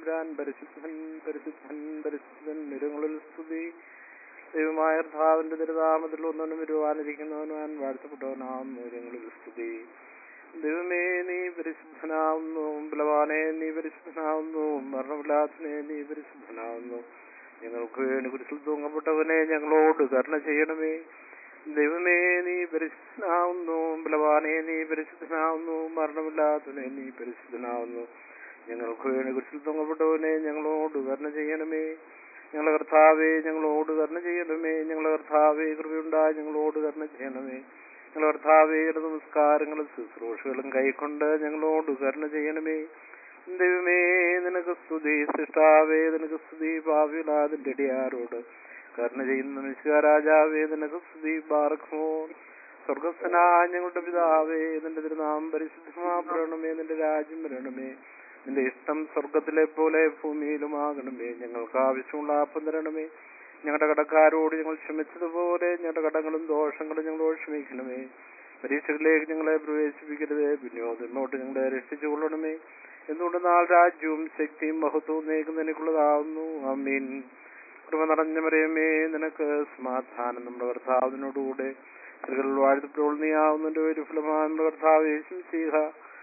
തമ്പുരാൻ പരിശുദ്ധൻ പരിശുദ്ധൻ പരിശുദ്ധൻ നിരങ്ങളിൽ സ്തുതി ദൈവമായ കർത്താവിന്റെ തിരുനാമത്തിൽ ഒന്നിനും വരുവാനിരിക്കുന്നവനാൻ വാഴ്ത്തപ്പെട്ടവനാം നിരങ്ങളിൽ സ്തുതി ദൈവമേ നീ പരിശുദ്ധനാവുന്നു ബലവാനെ നീ പരിശുദ്ധനാവുന്നു മരണമില്ലാത്തനെ നീ പരിശുദ്ധനാവുന്നു ഞങ്ങൾക്ക് വേണ്ടി കുരിശിൽ തൂങ്ങപ്പെട്ടവനെ ഞങ്ങളോട് കരുണ ചെയ്യണമേ ദൈവമേ നീ പരിശുദ്ധനാവുന്നു ബലവാനെ നീ പരിശുദ്ധനാവുന്നു മരണമില്ലാത്തവനെ നീ പരിശുദ്ധനാവുന്നു ഞങ്ങൾക്ക് വേണ്ടി കുരിശിൽ തൂങ്ങപ്പെട്ടവനെ ഞങ്ങളോട് കരുണ ചെയ്യണമേ ഞങ്ങളെ കർത്താവെ ഞങ്ങളോട് കരുണ ചെയ്യണമേ ഞങ്ങളെ കർത്താവെ കൃപയുണ്ടായി ഞങ്ങളോട് കരുണ ചെയ്യണമേ ഞങ്ങളെ കർത്താവെ നമസ്കാരങ്ങളും ശുശ്രൂഷകളും കൈക്കൊണ്ട് ഞങ്ങളോട് കരുണ ചെയ്യണമേ ദൈവമേ നിനക്ക് സ്തുതി സൃഷ്ടാവേ നിനക്ക് സ്തുതി ഭാവിയിലാതിന്റെ അടിയാരോട് കരുണ ചെയ്യുന്ന നിശ്ചയരാജാവേ നിനക്ക് സ്തുതി ബാർഖോ സ്വർഗസ്ഥനായ ഞങ്ങളുടെ പിതാവേ നിന്റെ തിരുനാം പരിശുദ്ധമാപ്പെടണമേ നിന്റെ രാജ്യം വരണമേ നിന്റെ ഇഷ്ടം സ്വർഗത്തിലെ പോലെ ഭൂമിയിലുമാകണമേ ഞങ്ങൾക്ക് ആവശ്യമുള്ള ആപ്പം തരണമേ ഞങ്ങളുടെ കടക്കാരോട് ഞങ്ങൾ ക്ഷമിച്ചതുപോലെ ഞങ്ങളുടെ കടങ്ങളും ദോഷങ്ങളും ഞങ്ങളോട് ക്ഷമിക്കണമേ പരീക്ഷകളിലേക്ക് ഞങ്ങളെ പ്രവേശിപ്പിക്കരുത് വിനിയോഗത്തിനോട്ട് ഞങ്ങളെ രക്ഷിച്ചു കൊള്ളണമേ എന്തുകൊണ്ട് നാൾ രാജ്യവും ശക്തിയും മഹത്വവും നീക്കുന്നതിനുള്ളതാവുന്നു അമീൻ കൃപ നിറഞ്ഞ മറിയമേ നിനക്ക് സമാധാനം നമ്മുടെ കർത്താവിനോടുകൂടെ സ്ത്രീകൾ വാഴ്ത്തപ്പോൾ നീയാവുന്നതിന്റെ ഒരു ഫലമാണ് നമ്മുടെ കർത്താവ് യേശു ചെയ്യുക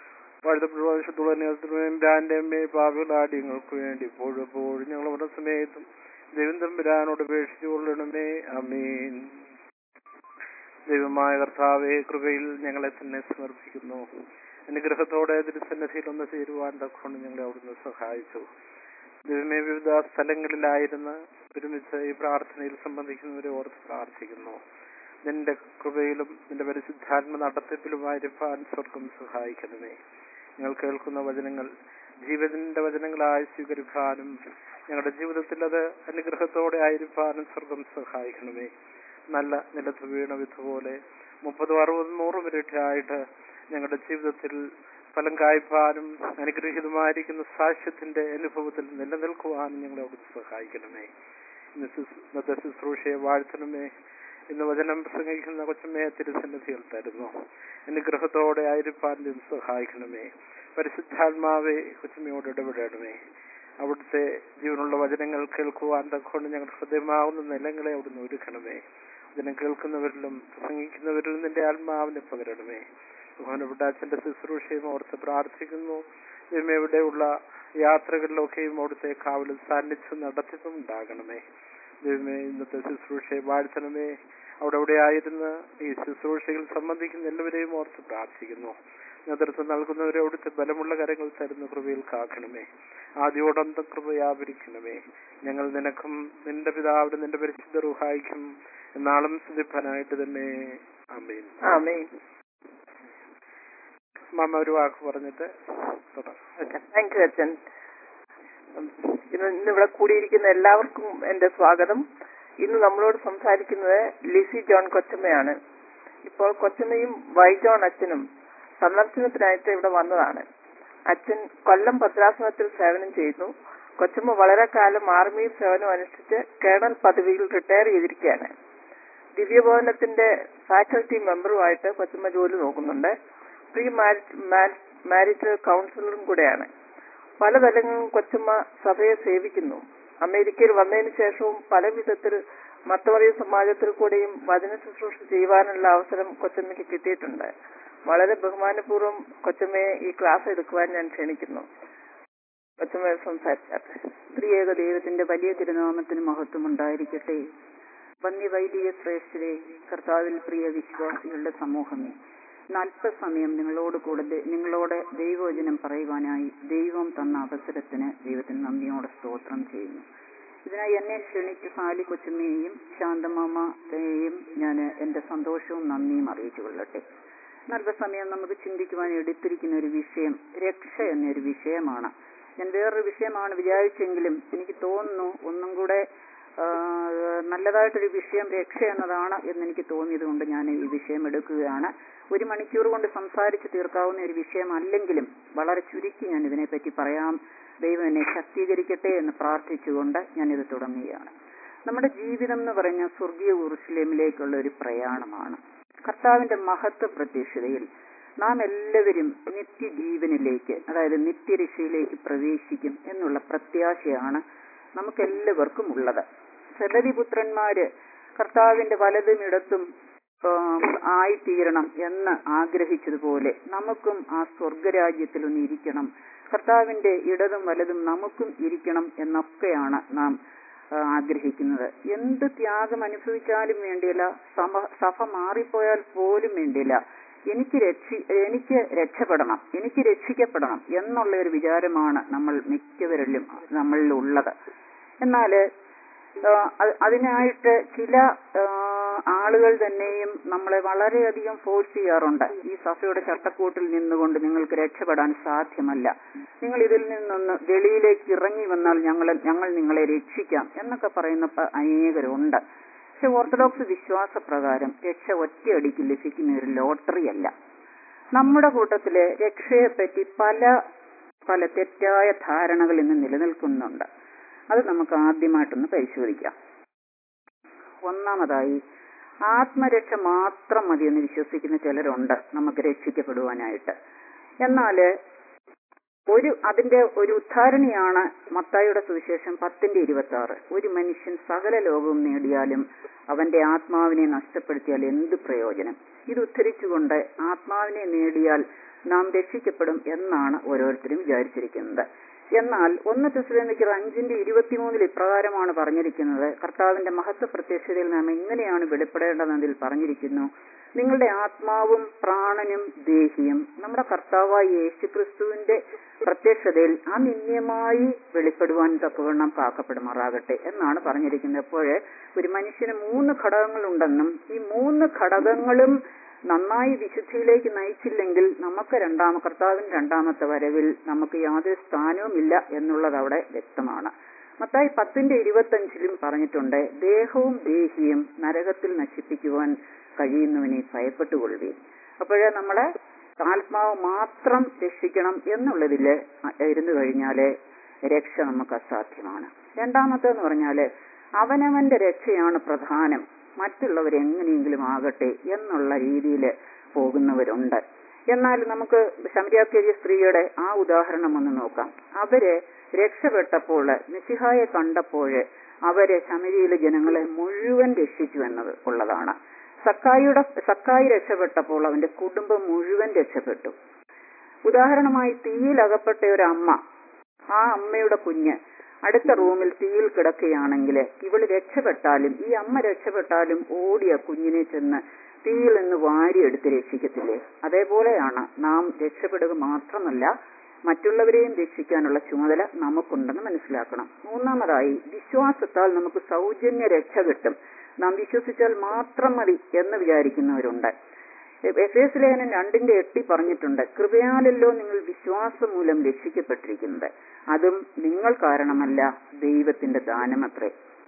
വാഴ്ത്തപ്പെടുവാൻ്റെ അമ്മയെ പാപികളാടിയങ്ങൾക്ക് വേണ്ടി ഇപ്പോഴും എപ്പോഴും ഞങ്ങളുടെ സമയത്തും ദൈവം തമ്പുരാനോട് അപേക്ഷിച്ചു കൊള്ളണമേ അമീൻ ദൈവമായ കർത്താവെ കൃപയിൽ ഞങ്ങളെ തന്നെ സമർപ്പിക്കുന്നു അനുഗ്രഹത്തോടെ തിരുസന്നിധിയിൽ ഒന്ന് ചേരുവാൻ തക്കൊണ്ട് ഞങ്ങളെ അവിടുന്ന് സഹായിച്ചു ദൈവമേ വിവിധ സ്ഥലങ്ങളിലായിരുന്ന് ഒരുമിച്ച് ഈ പ്രാർത്ഥനയിൽ സംബന്ധിക്കുന്നവരെ ഓർത്ത് പ്രാർത്ഥിക്കുന്നു നിന്റെ കൃപയിലും നിന്റെ പരിശുദ്ധാത്മ നടത്തിപ്പിലുമായിരിക്കാൻ സ്വർഗം സഹായിക്കണമേ ഞങ്ങൾ കേൾക്കുന്ന വചനങ്ങൾ ജീവിതത്തിന്റെ വചനങ്ങളായി സ്വീകരിക്കാനും ഞങ്ങളുടെ ജീവിതത്തിൽ അത് അനുഗ്രഹത്തോടെ ആയിരിക്കാനും സ്വർഗം സഹായിക്കണമേ നല്ല നിലത്ത് വീണ വിത്ത് പോലെ മുപ്പതും അറുപതും നൂറും ഇരട്ടിയായിട്ട് ഞങ്ങളുടെ ജീവിതത്തിൽ ഫലം കായ്പാനും അനുഗ്രഹീതമായിരിക്കുന്ന സാക്ഷ്യത്തിന്റെ അനുഭവത്തിൽ നിലനിൽക്കുവാനും ഞങ്ങളെ അവിടുന്ന് സഹായിക്കണമേ ഇന്ന് ശുശ്രൂ- ഇന്നത്തെ ശുശ്രൂഷയെ വാഴ്ത്തണമേ ഇന്ന് വചനം പ്രസംഗിക്കുന്ന കൊച്ചമ്മയെ തിരുസന്നിധികൾ തരുന്നു അനുഗ്രഹത്തോടെ ആയിരിക്കാൻ നീ സഹായിക്കണമേ പരിശുദ്ധാത്മാവെ കൊച്ചമ്മയോട് ഇടപെടണമേ അവിടുത്തെ ജീവനുള്ള വചനങ്ങൾ കേൾക്കുവാൻ തക്കൊണ്ട് ഞങ്ങളുടെ ഹൃദയമാവുന്ന നിലങ്ങളെ അവിടുന്ന് ഒരുക്കണമേ വചനം കേൾക്കുന്നവരിലും പ്രസംഗിക്കുന്നവരിലും നിന്റെ ആത്മാവിനെ പകരണമേ ബഹുമാനപ്പെട്ട അച്ഛന്റെ ശുശ്രൂഷയും ഓർത്ത് പ്രാർത്ഥിക്കുന്നു ദൈവമേ ഇവിടെയുള്ള യാത്രകളിലൊക്കെയും അവിടുത്തെ കാവലും സാന്നിധ്യം നടത്തിപ്പും ഉണ്ടാകണമേ ദൈവമേ ഇന്നത്തെ ശുശ്രൂഷയെ വാഴ്ത്തണമേ അവിടെ അവിടെ ആയിരുന്ന് ഈ ശുശ്രൂഷയിൽ സംബന്ധിക്കുന്ന എല്ലാവരെയും ഓർത്ത് പ്രാർത്ഥിക്കുന്നു നേതൃത്വം നൽകുന്നവരെ അവിടുത്തെ ബലമുള്ള കരങ്ങൾ തരുന്ന കൃപയിൽ കാക്കണമേ ആദ്യോടന്തം കൃപ വ്യാപരിക്കണമേ ഞങ്ങൾ നിനക്കും നിന്റെ പിതാവിനും നിന്റെ പരിശുദ്ധ റുഹായിക്കും എന്നാളും സ്തുതിപ്പാനായിട്ട് തന്നെ അമ്മയും ആമേൻ മാമ ഒരു വാക്ക് പറഞ്ഞിട്ട് തുടരാം ഓക്കെ താങ്ക് യു അച്ഛൻ ഉം, ഇന്ന് ഇന്ന് ഇവിടെ കൂടിയിരിക്കുന്ന എല്ലാവർക്കും എന്റെ സ്വാഗതം ഇന്ന് നമ്മളോട് സംസാരിക്കുന്നത് ലിസി ജോൺ കൊച്ചമ്മയാണ് ഇപ്പോൾ കൊച്ചമ്മയും വൈജോൺ അച്ഛനും സന്ദർശനത്തിനായിട്ട് ഇവിടെ വന്നതാണ് അച്ഛൻ കൊല്ലം ഭദ്രാസനത്തിൽ സേവനം ചെയ്യുന്നു കൊച്ചമ്മ വളരെ കാലം ആർമിയിൽ സേവനം അനുഷ്ഠിച്ച് കേണൽ പദവിയിൽ റിട്ടയർ ചെയ്തിരിക്കുകയാണ് ദിവ്യഭവനത്തിന്റെ ഫാക്കൽറ്റി മെമ്പറുമായിട്ട് കൊച്ചമ്മ ജോലി നോക്കുന്നുണ്ട് പ്രീ മാരിറ്റൽ കൗൺസിലറും കൂടെയാണ് പല തലങ്ങളിലും കൊച്ചമ്മ സഭയെ സേവിക്കുന്നു അമേരിക്കയിൽ വന്നതിന് ശേഷവും പല വിധത്തിൽ മത്തമറിയ സമാജത്തിൽ കൂടെയും വചന ശുശ്രൂഷ ചെയ്യുവാനുള്ള അവസരം കൊച്ചമ്മയ്ക്ക് കിട്ടിയിട്ടുണ്ട് വളരെ ബഹുമാനപൂർവ്വം കൊച്ചമ്മയെ ഈ ക്ലാസ് എടുക്കുവാൻ ഞാൻ ക്ഷണിക്കുന്നു കൊച്ചമ്മ സംസാരിച്ചാട്ടെ ത്രിയേക ദൈവത്തിന്റെ വലിയ തിരുനാമത്തിന് മഹത്വം ഉണ്ടായിരിക്കട്ടെ വന്യ വൈദിക ശ്രേഷ്ഠരെ കർത്താവിൽ പ്രിയ വിശ്വാസികളുടെ സമൂഹമേ നാൽപ്പത് സമയം നിങ്ങളോട് കൂടെ ദ- നിങ്ങളോട് ദൈവവചനം പറയുവാനായി ദൈവം തന്ന അവസരത്തിന് ദൈവത്തിന് നന്ദിയോടെ സ്തോത്രം ചെയ്യുന്നു ഇതിനായി എന്നെ ക്ഷണിച്ച സാലി കൊച്ചുമ്മയെയും ശാന്തമാമയെയും ഞാൻ എന്റെ സന്തോഷവും നന്ദിയും അറിയിച്ചു കൊള്ളട്ടെ അല്പസമയം നമുക്ക് ചിന്തിക്കുവാൻ എടുത്തിരിക്കുന്ന ഒരു വിഷയം രക്ഷ എന്നൊരു വിഷയമാണ് ഞാൻ വേറൊരു വിഷയമാണ് വിചാരിച്ചെങ്കിലും എനിക്ക് തോന്നുന്നു ഒന്നും കൂടെ ആ, നല്ലതായിട്ടൊരു വിഷയം രക്ഷ എന്നതാണ് എന്ന് എനിക്ക് തോന്നിയത് കൊണ്ട് ഞാൻ ഈ വിഷയം എടുക്കുകയാണ് ഒരു മണിക്കൂർ കൊണ്ട് സംസാരിച്ച് തീർക്കാവുന്ന ഒരു വിഷയമല്ലെങ്കിലും വളരെ ചുരുക്കി ഞാൻ ഇതിനെപ്പറ്റി പറയാം ദൈവം എന്നെ ശക്തീകരിക്കട്ടെ എന്ന് പ്രാർത്ഥിച്ചുകൊണ്ട് ഞാനിത് തുടങ്ങുകയാണ് നമ്മുടെ ജീവിതം എന്ന് പറഞ്ഞ സ്വർഗീയ ഉറുസ്ലേമിലേക്കുള്ള ഒരു പ്രയാണമാണ് കർത്താവിന്റെ മഹത്വ പ്രത്യക്ഷതയിൽ നാം എല്ലാവരും നിത്യജീവനിലേക്ക് അതായത് നിത്യരക്ഷയിലേക്ക് പ്രവേശിക്കും എന്നുള്ള പ്രത്യാശയാണ് നമുക്കെല്ലാവർക്കും ഉള്ളത് സലതിപുത്രന്മാര് കർത്താവിന്റെ വലതും ഇടത്തും ആം, ആയിത്തീരണം എന്ന് ആഗ്രഹിച്ചതുപോലെ നമുക്കും ആ സ്വർഗരാജ്യത്തിൽ ഒന്ന് ഇരിക്കണം കർത്താവിന്റെ ഇടതും വലതും നമുക്കും ഇരിക്കണം എന്നൊക്കെയാണ് നാം ആ, ആഗ്രഹിക്കുന്നത് എന്ത് ത്യാഗം അനുഭവിച്ചാലും വേണ്ടിയില്ല സമ സഭ മാറിപ്പോയാൽ പോലും വേണ്ടിയില്ല എനിക്ക് രക്ഷി എനിക്ക് രക്ഷപ്പെടണം എനിക്ക് രക്ഷിക്കപ്പെടണം എന്നുള്ള ഒരു വിചാരമാണ് നമ്മൾ മിക്കവരിലും നമ്മളിൽ ഉള്ളത് എന്നാല് ആ, അത് അതിനായിട്ട് ചില ആ, ആളുകൾ തന്നെയും നമ്മളെ വളരെയധികം ഫോഴ്സ് ചെയ്യാറുണ്ട് ഈ സഭയുടെ ചട്ടക്കൂട്ടിൽ നിന്നുകൊണ്ട് നിങ്ങൾക്ക് രക്ഷപ്പെടാൻ സാധ്യമല്ല നിങ്ങൾ ഇതിൽ നിന്നൊന്ന് വെളിയിലേക്ക് ഇറങ്ങി വന്നാൽ ഞങ്ങൾ ഞങ്ങൾ നിങ്ങളെ രക്ഷിക്കാം എന്നൊക്കെ പറയുന്ന പ- അനേകരുണ്ട് പക്ഷെ ഓർത്തഡോക്സ് വിശ്വാസപ്രകാരം രക്ഷ ഒറ്റയടിക്ക് ലഭിക്കുന്ന ഒരു ലോട്ടറി അല്ല നമ്മുടെ കൂട്ടത്തില് രക്ഷയെപ്പറ്റി പല പല തെറ്റായ ധാരണകൾ ഇന്ന് നിലനിൽക്കുന്നുണ്ട് അത് നമുക്ക് ആദ്യമായിട്ടൊന്ന് പരിശോധിക്കാം ഒന്നാമതായി ആത്മരക്ഷ മാത്രം മതിയെന്ന് വിശ്വസിക്കുന്ന ചിലരുണ്ട് നമുക്ക് രക്ഷിക്കപ്പെടുവാനായിട്ട് എന്നാല് ഒരു അതിന്റെ ഒരു ഉദ്ധാരണിയാണ് മത്തായിയുടെ സുവിശേഷം പത്തിന്റെ ഇരുപത്തി ആറ് ഒരു മനുഷ്യൻ സകല ലോകവും നേടിയാലും അവന്റെ ആത്മാവിനെ നഷ്ടപ്പെടുത്തിയാൽ എന്ത് പ്രയോജനം ഇത് ഉദ്ധരിച്ചുകൊണ്ട് ആത്മാവിനെ നേടിയാൽ നാം രക്ഷിക്കപ്പെടും എന്നാണ് ഓരോരുത്തരും വിചാരിച്ചിരിക്കുന്നത് എന്നാൽ ഒന്ന് തെസ്സലോനിക്കർ അഞ്ചിന്റെ ഇരുപത്തിമൂന്നിൽ ഇപ്രകാരമാണ് പറഞ്ഞിരിക്കുന്നത് കർത്താവിന്റെ മഹത്വ പ്രത്യക്ഷതയിൽ നാം എങ്ങനെയാണ് വെളിപ്പെടേണ്ടതെന്നതിൽ പറഞ്ഞിരിക്കുന്നു നിങ്ങളുടെ ആത്മാവും പ്രാണനും ദേഹിയും നമ്മുടെ കർത്താവായ യേശുക്രിസ്തുവിന്റെ പ്രത്യക്ഷതയിൽ അനിന്യമായി വെളിപ്പെടുവാൻ തക്കവണ്ണം കാക്കപ്പെടുമാറാകട്ടെ എന്നാണ് പറഞ്ഞിരിക്കുന്നത് അപ്പോൾ ഒരു മനുഷ്യന് മൂന്ന് ഘടകങ്ങളുണ്ടെന്നും ഈ മൂന്ന് ഘടകങ്ങളും നന്നായി വിശുദ്ധിയിലേക്ക് നയിച്ചില്ലെങ്കിൽ നമുക്ക് രണ്ടാമ കർത്താവിന് രണ്ടാമത്തെ വരവിൽ നമുക്ക് യാതൊരു സ്ഥാനവുമില്ല എന്നുള്ളത് അവിടെ വ്യക്തമാണ് മത്തായി പത്തിന്റെ ഇരുപത്തഞ്ചിലും പറഞ്ഞിട്ടുണ്ട് ദേഹവും ദേഹിയും നരകത്തിൽ നശിപ്പിക്കുവാൻ കഴിയുന്നവനെ ഭയപ്പെട്ടുകൊള്ളുകയും അപ്പോഴേ നമ്മളെ ആത്മാവ് മാത്രം രക്ഷിക്കണം എന്നുള്ളതില് ഇരുന്നു കഴിഞ്ഞാല് രക്ഷ നമുക്ക് അസാധ്യമാണ് രണ്ടാമത്തെന്ന് പറഞ്ഞാല് അവനവന്റെ രക്ഷയാണ് പ്രധാനം മറ്റുള്ളവർ എങ്ങനെയെങ്കിലും ആകട്ടെ എന്നുള്ള രീതിയിൽ പോകുന്നവരുണ്ട് എന്നാൽ നമുക്ക് ശമരിയാക്കേരി സ്ത്രീയുടെ ആ ഉദാഹരണം ഒന്ന് നോക്കാം അവര് രക്ഷപ്പെട്ടപ്പോൾ മിസിഹായെ കണ്ടപ്പോൾ അവര് ശമരിയിലെ ജനങ്ങളെ മുഴുവൻ രക്ഷിച്ചു എന്നത് ഉള്ളതാണ് സക്കായിയുടെ സക്കായി രക്ഷപ്പെട്ടപ്പോൾ അവന്റെ കുടുംബം മുഴുവൻ രക്ഷപ്പെട്ടു ഉദാഹരണമായി തീയിൽ അകപ്പെട്ട ഒരു അമ്മ ആ അമ്മയുടെ കുഞ്ഞ് അടുത്ത റൂമിൽ തീയിൽ കിടക്കുകയാണെങ്കിൽ ഇവള് രക്ഷപ്പെട്ടാലും ഈ അമ്മ രക്ഷപ്പെട്ടാലും ഓടിയ കുഞ്ഞിനെ ചെന്ന് തീയിൽ നിന്ന് വാരിയെടുത്ത് രക്ഷിക്കത്തില്ലേ അതേപോലെയാണ് നാം രക്ഷപ്പെടുക മാത്രമല്ല മറ്റുള്ളവരെയും രക്ഷിക്കാനുള്ള ചുമതല നമുക്കുണ്ടെന്ന് മനസ്സിലാക്കണം മൂന്നാമതായി വിശ്വാസത്താൽ നമുക്ക് സൗജന്യ രക്ഷ കിട്ടും നാം വിശ്വസിച്ചാൽ മാത്രം മതി എന്ന് വിചാരിക്കുന്നവരുണ്ട് എഫ് എസ് ലേഖനം രണ്ടിന്റെ എട്ടി പറഞ്ഞിട്ടുണ്ട് കൃപയാലല്ലോ നിങ്ങൾ വിശ്വാസം മൂലം രക്ഷിക്കപ്പെട്ടിരിക്കുന്നത് അതും നിങ്ങൾ കാരണമല്ല ദൈവത്തിന്റെ ദാനമത്രേ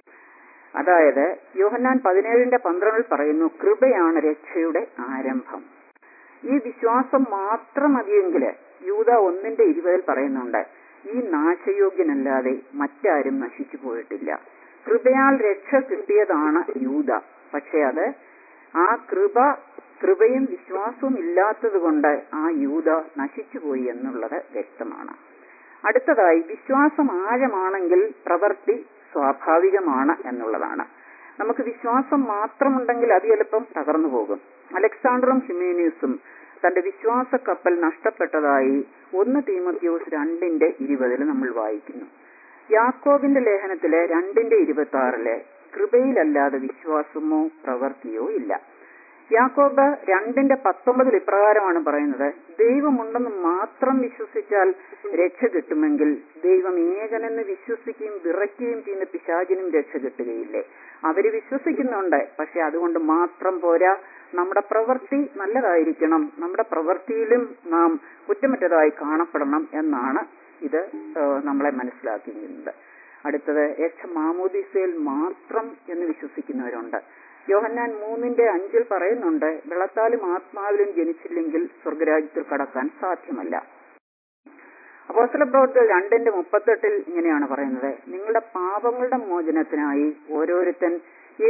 അതായത് യോഹന്നാൻ പതിനേഴിന്റെ പന്ത്രണ്ടിൽ പറയുന്നു കൃപയാണ് രക്ഷയുടെ ആരംഭം ഈ വിശ്വാസം മാത്രം മതിയെങ്കില് യൂത ഒന്നിന്റെ ഇരുപതിൽ പറയുന്നുണ്ട് ഈ നാശയോഗ്യനല്ലാതെ മറ്റാരും നശിച്ചു പോയിട്ടില്ല കൃപയാൽ രക്ഷ കിട്ടിയതാണ് യൂത പക്ഷെ അത് ആ കൃപ കൃപയും വിശ്വാസവും ഇല്ലാത്തത് കൊണ്ട് ആ യൂത നശിച്ചുപോയി എന്നുള്ളത് വ്യക്തമാണ് അടുത്തതായി വിശ്വാസം ആഴമാണെങ്കിൽ പ്രവൃത്തി സ്വാഭാവികമാണ് എന്നുള്ളതാണ് നമുക്ക് വിശ്വാസം മാത്രമുണ്ടെങ്കിൽ അത് ചിലപ്പം തകർന്നു പോകും അലക്സാണ്ടറും ഹിമേനിയസും തന്റെ വിശ്വാസ കപ്പൽ നഷ്ടപ്പെട്ടതായി ഒന്ന് തീമത്യോസ് രണ്ടിന്റെ ഇരുപതിൽ നമ്മൾ വായിക്കുന്നു യാക്കോബിന്റെ ലേഖനത്തിലെ രണ്ടിന്റെ ഇരുപത്തി ആറില് കൃപയിലല്ലാതെ വിശ്വാസമോ പ്രവൃത്തിയോ ഇല്ല യാക്കോബ് രണ്ടിന്റെ പത്തൊമ്പതിൽ ഇപ്രകാരമാണ് പറയുന്നത് ദൈവമുണ്ടെന്ന് മാത്രം വിശ്വസിച്ചാൽ രക്ഷ കിട്ടുമെങ്കിൽ ദൈവം ഏകനെന്ന് വിശ്വസിക്കുകയും വിറയ്ക്കുകയും ചെയ്യുന്ന പിശാചിനും രക്ഷ കിട്ടുകയില്ലേ അവര് വിശ്വസിക്കുന്നുണ്ട് പക്ഷെ അതുകൊണ്ട് മാത്രം പോരാ നമ്മുടെ പ്രവൃത്തി നല്ലതായിരിക്കണം നമ്മുടെ പ്രവൃത്തിയിലും നാം കുറ്റമറ്റതായി കാണപ്പെടണം എന്നാണ് ഇത് ഏഹ്, നമ്മളെ മനസ്സിലാക്കിയിരുന്നത് അടുത്തത് രക്ഷ മാമോദിസയിൽ മാത്രം എന്ന് വിശ്വസിക്കുന്നവരുണ്ട് യോഹന്നാൻ മൂന്നിന്റെ അഞ്ചിൽ പറയുന്നുണ്ട് വെള്ളത്താലും ആത്മാവിലും ജനിച്ചില്ലെങ്കിൽ സ്വർഗരാജ്യത്തിൽ കടക്കാൻ സാധ്യമല്ല അപ്പോസ്തല പ്രവർത്തികൾ രണ്ടിന്റെ മുപ്പത്തെട്ടിൽ ഇങ്ങനെയാണ് പറയുന്നത് നിങ്ങളുടെ പാപങ്ങളുടെ മോചനത്തിനായി ഓരോരുത്തൻ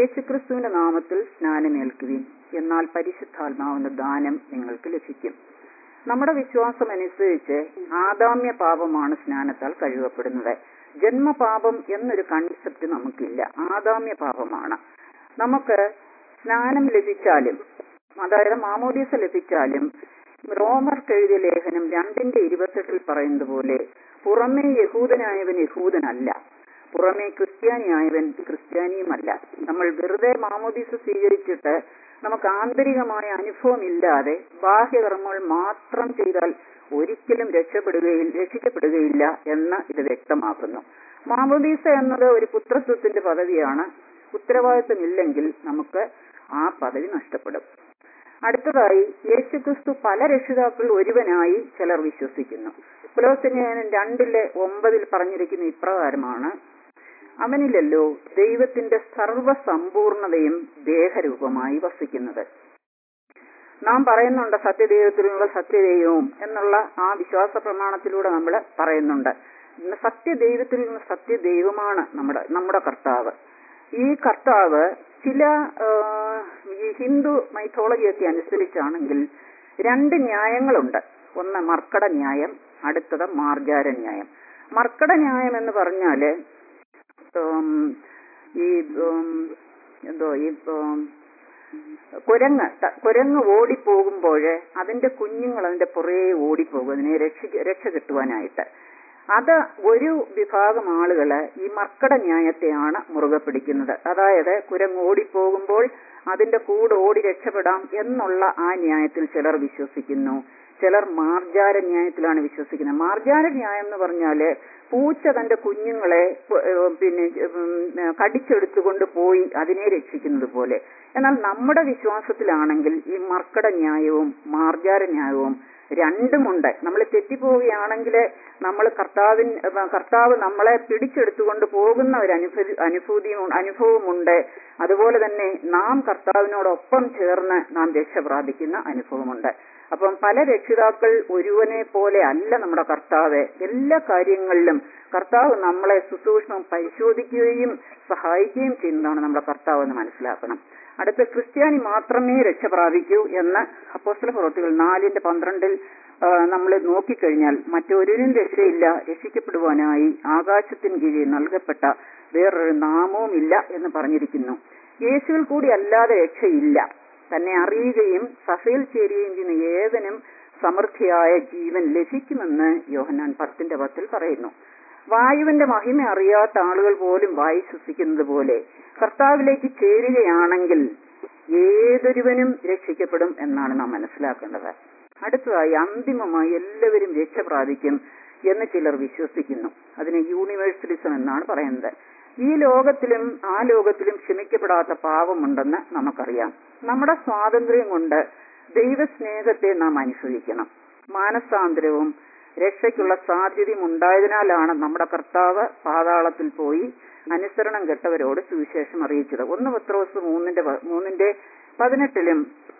യേശുക്രിസ്തുവിന്റെ നാമത്തിൽ സ്നാനമേൽക്കുവിൻ എന്നാൽ പരിശുദ്ധാത്മാവിന്റെ ദാനം നിങ്ങൾക്ക് ലഭിക്കും നമ്മുടെ വിശ്വാസം അനുസരിച്ച് ആദാമ്യ പാപമാണ് സ്നാനത്താൽ കഴുകപ്പെടുന്നത് ജന്മപാപം എന്നൊരു കൺസെപ്റ്റ് നമുക്കില്ല ആദാമ്യ പാപമാണ് നമുക്ക് സ്നാനം ലഭിച്ചാലും അതായത് മാമോദീസ ലഭിച്ചാലും റോമർക്ക് എഴുതിയ ലേഖനം രണ്ടിന്റെ ഇരുപത്തെട്ടിൽ പറയുന്നത് പോലെ പുറമേ യഹൂദനായവൻ യഹൂദനല്ല പുറമേ ക്രിസ്ത്യാനിയായവൻ ക്രിസ്ത്യാനിയുമല്ല നമ്മൾ വെറുതെ മാമോദീസ സ്വീകരിച്ചിട്ട് നമുക്ക് ആന്തരികമായ അനുഭവം ഇല്ലാതെ ബാഹ്യകർമ്മങ്ങൾ മാത്രം ചെയ്താൽ ഒരിക്കലും രക്ഷപ്പെടുകയില്ല രക്ഷിക്കപ്പെടുകയില്ല എന്ന് ഇത് വ്യക്തമാക്കുന്നു മാമോദീസ എന്നത് ഒരു പുത്രത്വത്തിന്റെ പദവിയാണ് ഉത്തരവാദിത്വമില്ലെങ്കിൽ നമുക്ക് ആ പദവി നഷ്ടപ്പെടും അടുത്തതായി യേശുക്രിസ്തു പല രക്ഷിതാക്കൾ ഒരുവനായി ചിലർ വിശ്വസിക്കുന്നു പുലോസിന്യായനം രണ്ടിലെ ഒമ്പതിൽ പറഞ്ഞിരിക്കുന്ന ഇപ്രകാരമാണ് അവനിലല്ലോ ദൈവത്തിന്റെ സർവസമ്പൂർണതയും ദേഹരൂപമായി വസിക്കുന്നത് നാം പറയുന്നുണ്ട് സത്യദൈവത്തിലുള്ള സത്യദൈവവും എന്നുള്ള ആ വിശ്വാസ പ്രമാണത്തിലൂടെ നമ്മൾ പറയുന്നുണ്ട് ഇന്ന് സത്യദൈവത്തിൽ നിന്ന് സത്യദൈവമാണ് നമ്മുടെ നമ്മുടെ കർത്താവ് ഈ കർത്താവ് ചില ആ, ഈ ഹിന്ദു മൈഥോളജിയൊക്കെ അനുസരിച്ചാണെങ്കിൽ രണ്ട് ന്യായങ്ങളുണ്ട് ഒന്ന് മർക്കട ന്യായം അടുത്തത് മാർജാര ന്യായം മർക്കട ന്യായം എന്ന് പറഞ്ഞാല് ഉം, ഈ ഉം, എന്തോ ഈ ഉം, കുരങ്ങ് ത- കുരങ്ങ് ഓടിപ്പോകുമ്പോൾ അതിന്റെ കുഞ്ഞുങ്ങൾ അതിന്റെ പുറകെ ഓടിപ്പോകും അതിനെ രക്ഷ രക്ഷ കിട്ടുവാനായിട്ട് അത് ഒരു വിഭാഗം ആളുകള് ഈ മർക്കട ന്യായത്തെയാണ് മുറുകെ പിടിക്കുന്നത് അതായത് കുരങ്ങ് ഓടിപ്പോകുമ്പോൾ അതിന്റെ കൂടെ ഓടി രക്ഷപ്പെടാം എന്നുള്ള ആ ന്യായത്തിൽ ചിലർ വിശ്വസിക്കുന്നു ചിലർ മാർജാര ന്യായത്തിലാണ് വിശ്വസിക്കുന്നത് മാർജാര ന്യായം എന്ന് പറഞ്ഞാല് പൂച്ച തന്റെ കുഞ്ഞുങ്ങളെ പ്- ഏഹ് പിന്നെ ഉം, ഏഹ് കടിച്ചെടുത്തുകൊണ്ട് പോയി അതിനെ രക്ഷിക്കുന്നത് പോലെ എന്നാൽ നമ്മുടെ വിശ്വാസത്തിലാണെങ്കിൽ ഈ മർക്കട ന്യായവും മാർജാര ന്യായവും രണ്ടുമുണ്ട് നമ്മൾ തെറ്റിപ്പോവുകയാണെങ്കിൽ നമ്മൾ കർത്താവിൻ ഏഹ് കർത്താവ് നമ്മളെ പിടിച്ചെടുത്തുകൊണ്ട് പോകുന്ന ഒരു അനുഭൂതി അനുഭൂതിയും അനുഭവമുണ്ട് അതുപോലെ തന്നെ നാം കർത്താവിനോടൊപ്പം ചേർന്ന് നാം രക്ഷ പ്രാപിക്കുന്ന അനുഭവമുണ്ട് അപ്പം പല രക്ഷിതാക്കൾ ഒരുവനെ പോലെ അല്ല നമ്മുടെ കർത്താവ് എല്ലാ കാര്യങ്ങളിലും കർത്താവ് നമ്മളെ സുസൂക്ഷ്മം പരിശോധിക്കുകയും സഹായിക്കുകയും ചെയ്യുന്നതാണ് നമ്മുടെ കർത്താവ് എന്ന് മനസ്സിലാക്കണം അടുത്ത ക്രിസ്ത്യാനി മാത്രമേ രക്ഷ പ്രാപിക്കൂ എന്ന് അപ്പോസ്തല പ്രവൃത്തികൾ നാലിന്റെ പന്ത്രണ്ടിൽ നമ്മൾ നോക്കിക്കഴിഞ്ഞാൽ മറ്റൊരുവരും രക്ഷയില്ല രക്ഷിക്കപ്പെടുവാനായി ആകാശത്തിന് കീഴിൽ നൽകപ്പെട്ട വേറൊരു നാമവുമില്ല എന്ന് പറഞ്ഞിരിക്കുന്നു യേശുവിൽ കൂടി അല്ലാതെ രക്ഷയില്ല തന്നെ അറിയുകയും സഭയിൽ ചേരുകയും ചെയ്യുന്ന ഏവനും സമൃദ്ധിയായ ജീവൻ ലഭിക്കുമെന്ന് യോഹന്നാൻ പത്തിന്റെ പത്തിൽ പറയുന്നു വായുവിന്റെ മഹിമ അറിയാത്ത ആളുകൾ പോലും വായു ശ്വസിക്കുന്നത് പോലെ കർത്താവിലേക്ക് ചേരുകയാണെങ്കിൽ ഏതൊരുവനും രക്ഷിക്കപ്പെടും എന്നാണ് നാം മനസ്സിലാക്കേണ്ടത് അടുത്തതായി അന്തിമമായി എല്ലാവരും രക്ഷ പ്രാപിക്കും എന്ന് ചിലർ വിശ്വസിക്കുന്നു അതിനെ യൂണിവേഴ്സലിസം എന്നാണ് പറയുന്നത് ഈ ലോകത്തിലും ആ ലോകത്തിലും ക്ഷമിക്കപ്പെടാത്ത പാപമുണ്ടെന്ന് നമുക്കറിയാം നമ്മുടെ സ്വാതന്ത്ര്യം കൊണ്ട് ദൈവസ്നേഹത്തെ നാം അനുസരിക്കണം മാനസാന്തരവും രക്ഷയ്ക്കുള്ള സാധ്യതയും ഉണ്ടായതിനാലാണ് നമ്മുടെ കർത്താവ് പാതാളത്തിൽ പോയി അനുസരണം കെട്ടവരോട് സുവിശേഷം അറിയിച്ചത് ഒന്ന് പത്രോസ് മൂന്നിന്റെ പ- മൂന്നിന്റെ പതിനെട്ടിലും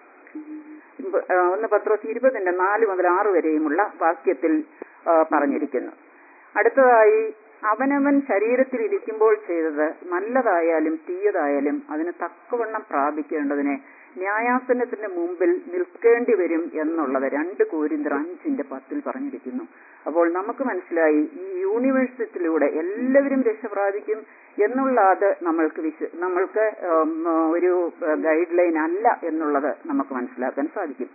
ഇമ്പ- ആ, ഒന്ന് പത്രോസ് ഇരുപതിന്റെ നാല് മുതൽ ആറ് വരെയുമുള്ള വാക്യത്തിൽ ആ, പറഞ്ഞിരിക്കുന്നു അടുത്തതായി അവനവൻ ശരീരത്തിൽ ഇരിക്കുമ്പോൾ ചെയ്തത് നല്ലതായാലും തീയതായാലും അതിന് തക്കവണ്ണം പ്രാപിക്കേണ്ടതിന് ന്യായാസനത്തിന്റെ മുമ്പിൽ നിൽക്കേണ്ടി വരും എന്നുള്ളത് രണ്ട് കോരിന്തർ അഞ്ചിന്റെ പത്തിൽ പറഞ്ഞിരിക്കുന്നു അപ്പോൾ നമുക്ക് മനസ്സിലായി ഈ യൂണിവേഴ്സിറ്റിയിലൂടെ എല്ലാവരും രക്ഷ പ്രാപിക്കും എന്നുള്ള അത് നമ്മൾക്ക് വിശ്വ നമ്മൾക്ക് ഉം, ഒരു ഗൈഡ് ലൈൻ അല്ല എന്നുള്ളത് നമുക്ക് മനസ്സിലാക്കാൻ സാധിക്കും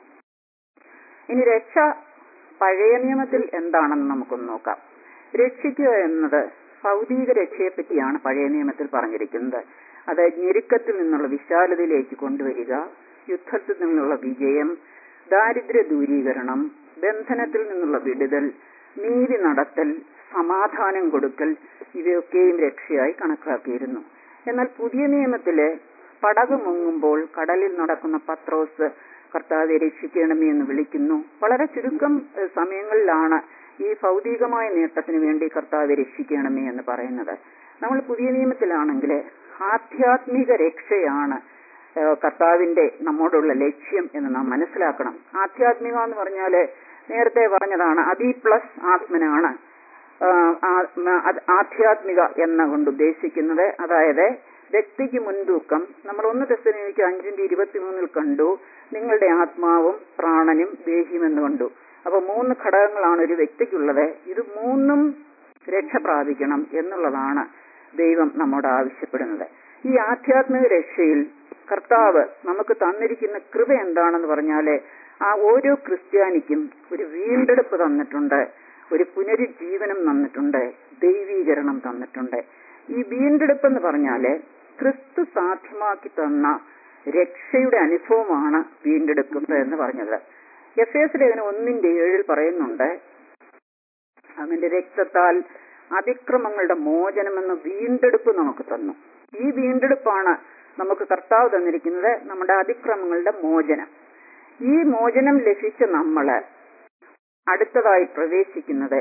ഇനി രക്ഷ പഴയ നിയമത്തിൽ എന്താണെന്ന് നമുക്കൊന്ന് നോക്കാം രക്ഷിക്കുക എന്നത് ഭൗതിക രക്ഷയെ പറ്റിയാണ് പഴയ നിയമത്തിൽ പറഞ്ഞിരിക്കുന്നത് അത് ഞെരുക്കത്തിൽ നിന്നുള്ള വിശാലതയിലേക്ക് കൊണ്ടുവരിക യുദ്ധത്തിൽ നിന്നുള്ള വിജയം ദാരിദ്ര്യ ദൂരീകരണം ബന്ധനത്തിൽ നിന്നുള്ള വിടുതൽ നീതി നടത്തൽ സമാധാനം കൊടുക്കൽ ഇവയൊക്കെയും രക്ഷയായി കണക്കാക്കിയിരുന്നു എന്നാൽ പുതിയ നിയമത്തില് പടക് മുങ്ങുമ്പോൾ കടലിൽ നടക്കുന്ന പത്രോസ് കർത്താവെ രക്ഷിക്കണമേ എന്ന് വിളിക്കുന്നു വളരെ ചുരുക്കം ഏഹ്, സമയങ്ങളിലാണ് ഈ ഭൗതികമായ നേട്ടത്തിന് വേണ്ടി കർത്താവെ രക്ഷിക്കണമേ എന്ന് പറയുന്നത് നമ്മൾ പുതിയ നിയമത്തിലാണെങ്കിൽ ആധ്യാത്മിക രക്ഷയാണ് ഏഹ്, കർത്താവിന്റെ നമ്മോടുള്ള ലക്ഷ്യം എന്ന് നാം മനസ്സിലാക്കണം ആധ്യാത്മിക എന്ന് പറഞ്ഞാല് നേരത്തെ പറഞ്ഞതാണ് അതി പ്ലസ് ആത്മനാണ് ആഹ് ആ- അത് ആധ്യാത്മിക എന്ന കൊണ്ട് ഉദ്ദേശിക്കുന്നത് അതായത് വ്യക്തിക്ക് മുൻതൂക്കം നമ്മൾ ഒന്ന് തെസ്സനിക്ക് അഞ്ചിന്റെ ഇരുപത്തിമൂന്നിൽ കണ്ടു നിങ്ങളുടെ ആത്മാവും പ്രാണനും ദേഹിയും എന്ന് കണ്ടു അപ്പൊ മൂന്ന് ഘടകങ്ങളാണ് ഒരു വ്യക്തിക്കുള്ളത് ഇത് മൂന്നും രക്ഷ പ്രാപിക്കണം എന്നുള്ളതാണ് ദൈവം നമ്മോട് ആവശ്യപ്പെടുന്നത് ഈ ആധ്യാത്മിക രക്ഷയിൽ കർത്താവ് നമുക്ക് തന്നിരിക്കുന്ന കൃപ എന്താണെന്ന് പറഞ്ഞാല് ആ ഓരോ ക്രിസ്ത്യാനിക്കും ഒരു വീണ്ടെടുപ്പ് തന്നിട്ടുണ്ട് ഒരു പുനരുജ്ജീവനം തന്നിട്ടുണ്ട് ദൈവീകരണം തന്നിട്ടുണ്ട് ഈ വീണ്ടെടുപ്പ് എന്ന് പറഞ്ഞാല് ക്രിസ്തു സാധ്യമാക്കി തന്ന രക്ഷയുടെ അനുഭവമാണ് വീണ്ടെടുക്കുന്നത് എന്ന് പറഞ്ഞത് എഫ് എസ് ലേഖനം ഒന്നിന്റെ ഏഴിൽ പറയുന്നുണ്ട് അവന്റെ രക്തത്താൽ അതിക്രമങ്ങളുടെ മോചനമെന്ന വീണ്ടെടുപ്പ് നമുക്ക് തന്നു ഈ വീണ്ടെടുപ്പാണ് നമുക്ക് കർത്താവ് തന്നിരിക്കുന്നത് നമ്മുടെ അതിക്രമങ്ങളുടെ മോചനം ഈ മോചനം ലഭിച്ച നമ്മള് അടുത്തതായി പ്രവേശിക്കുന്നത്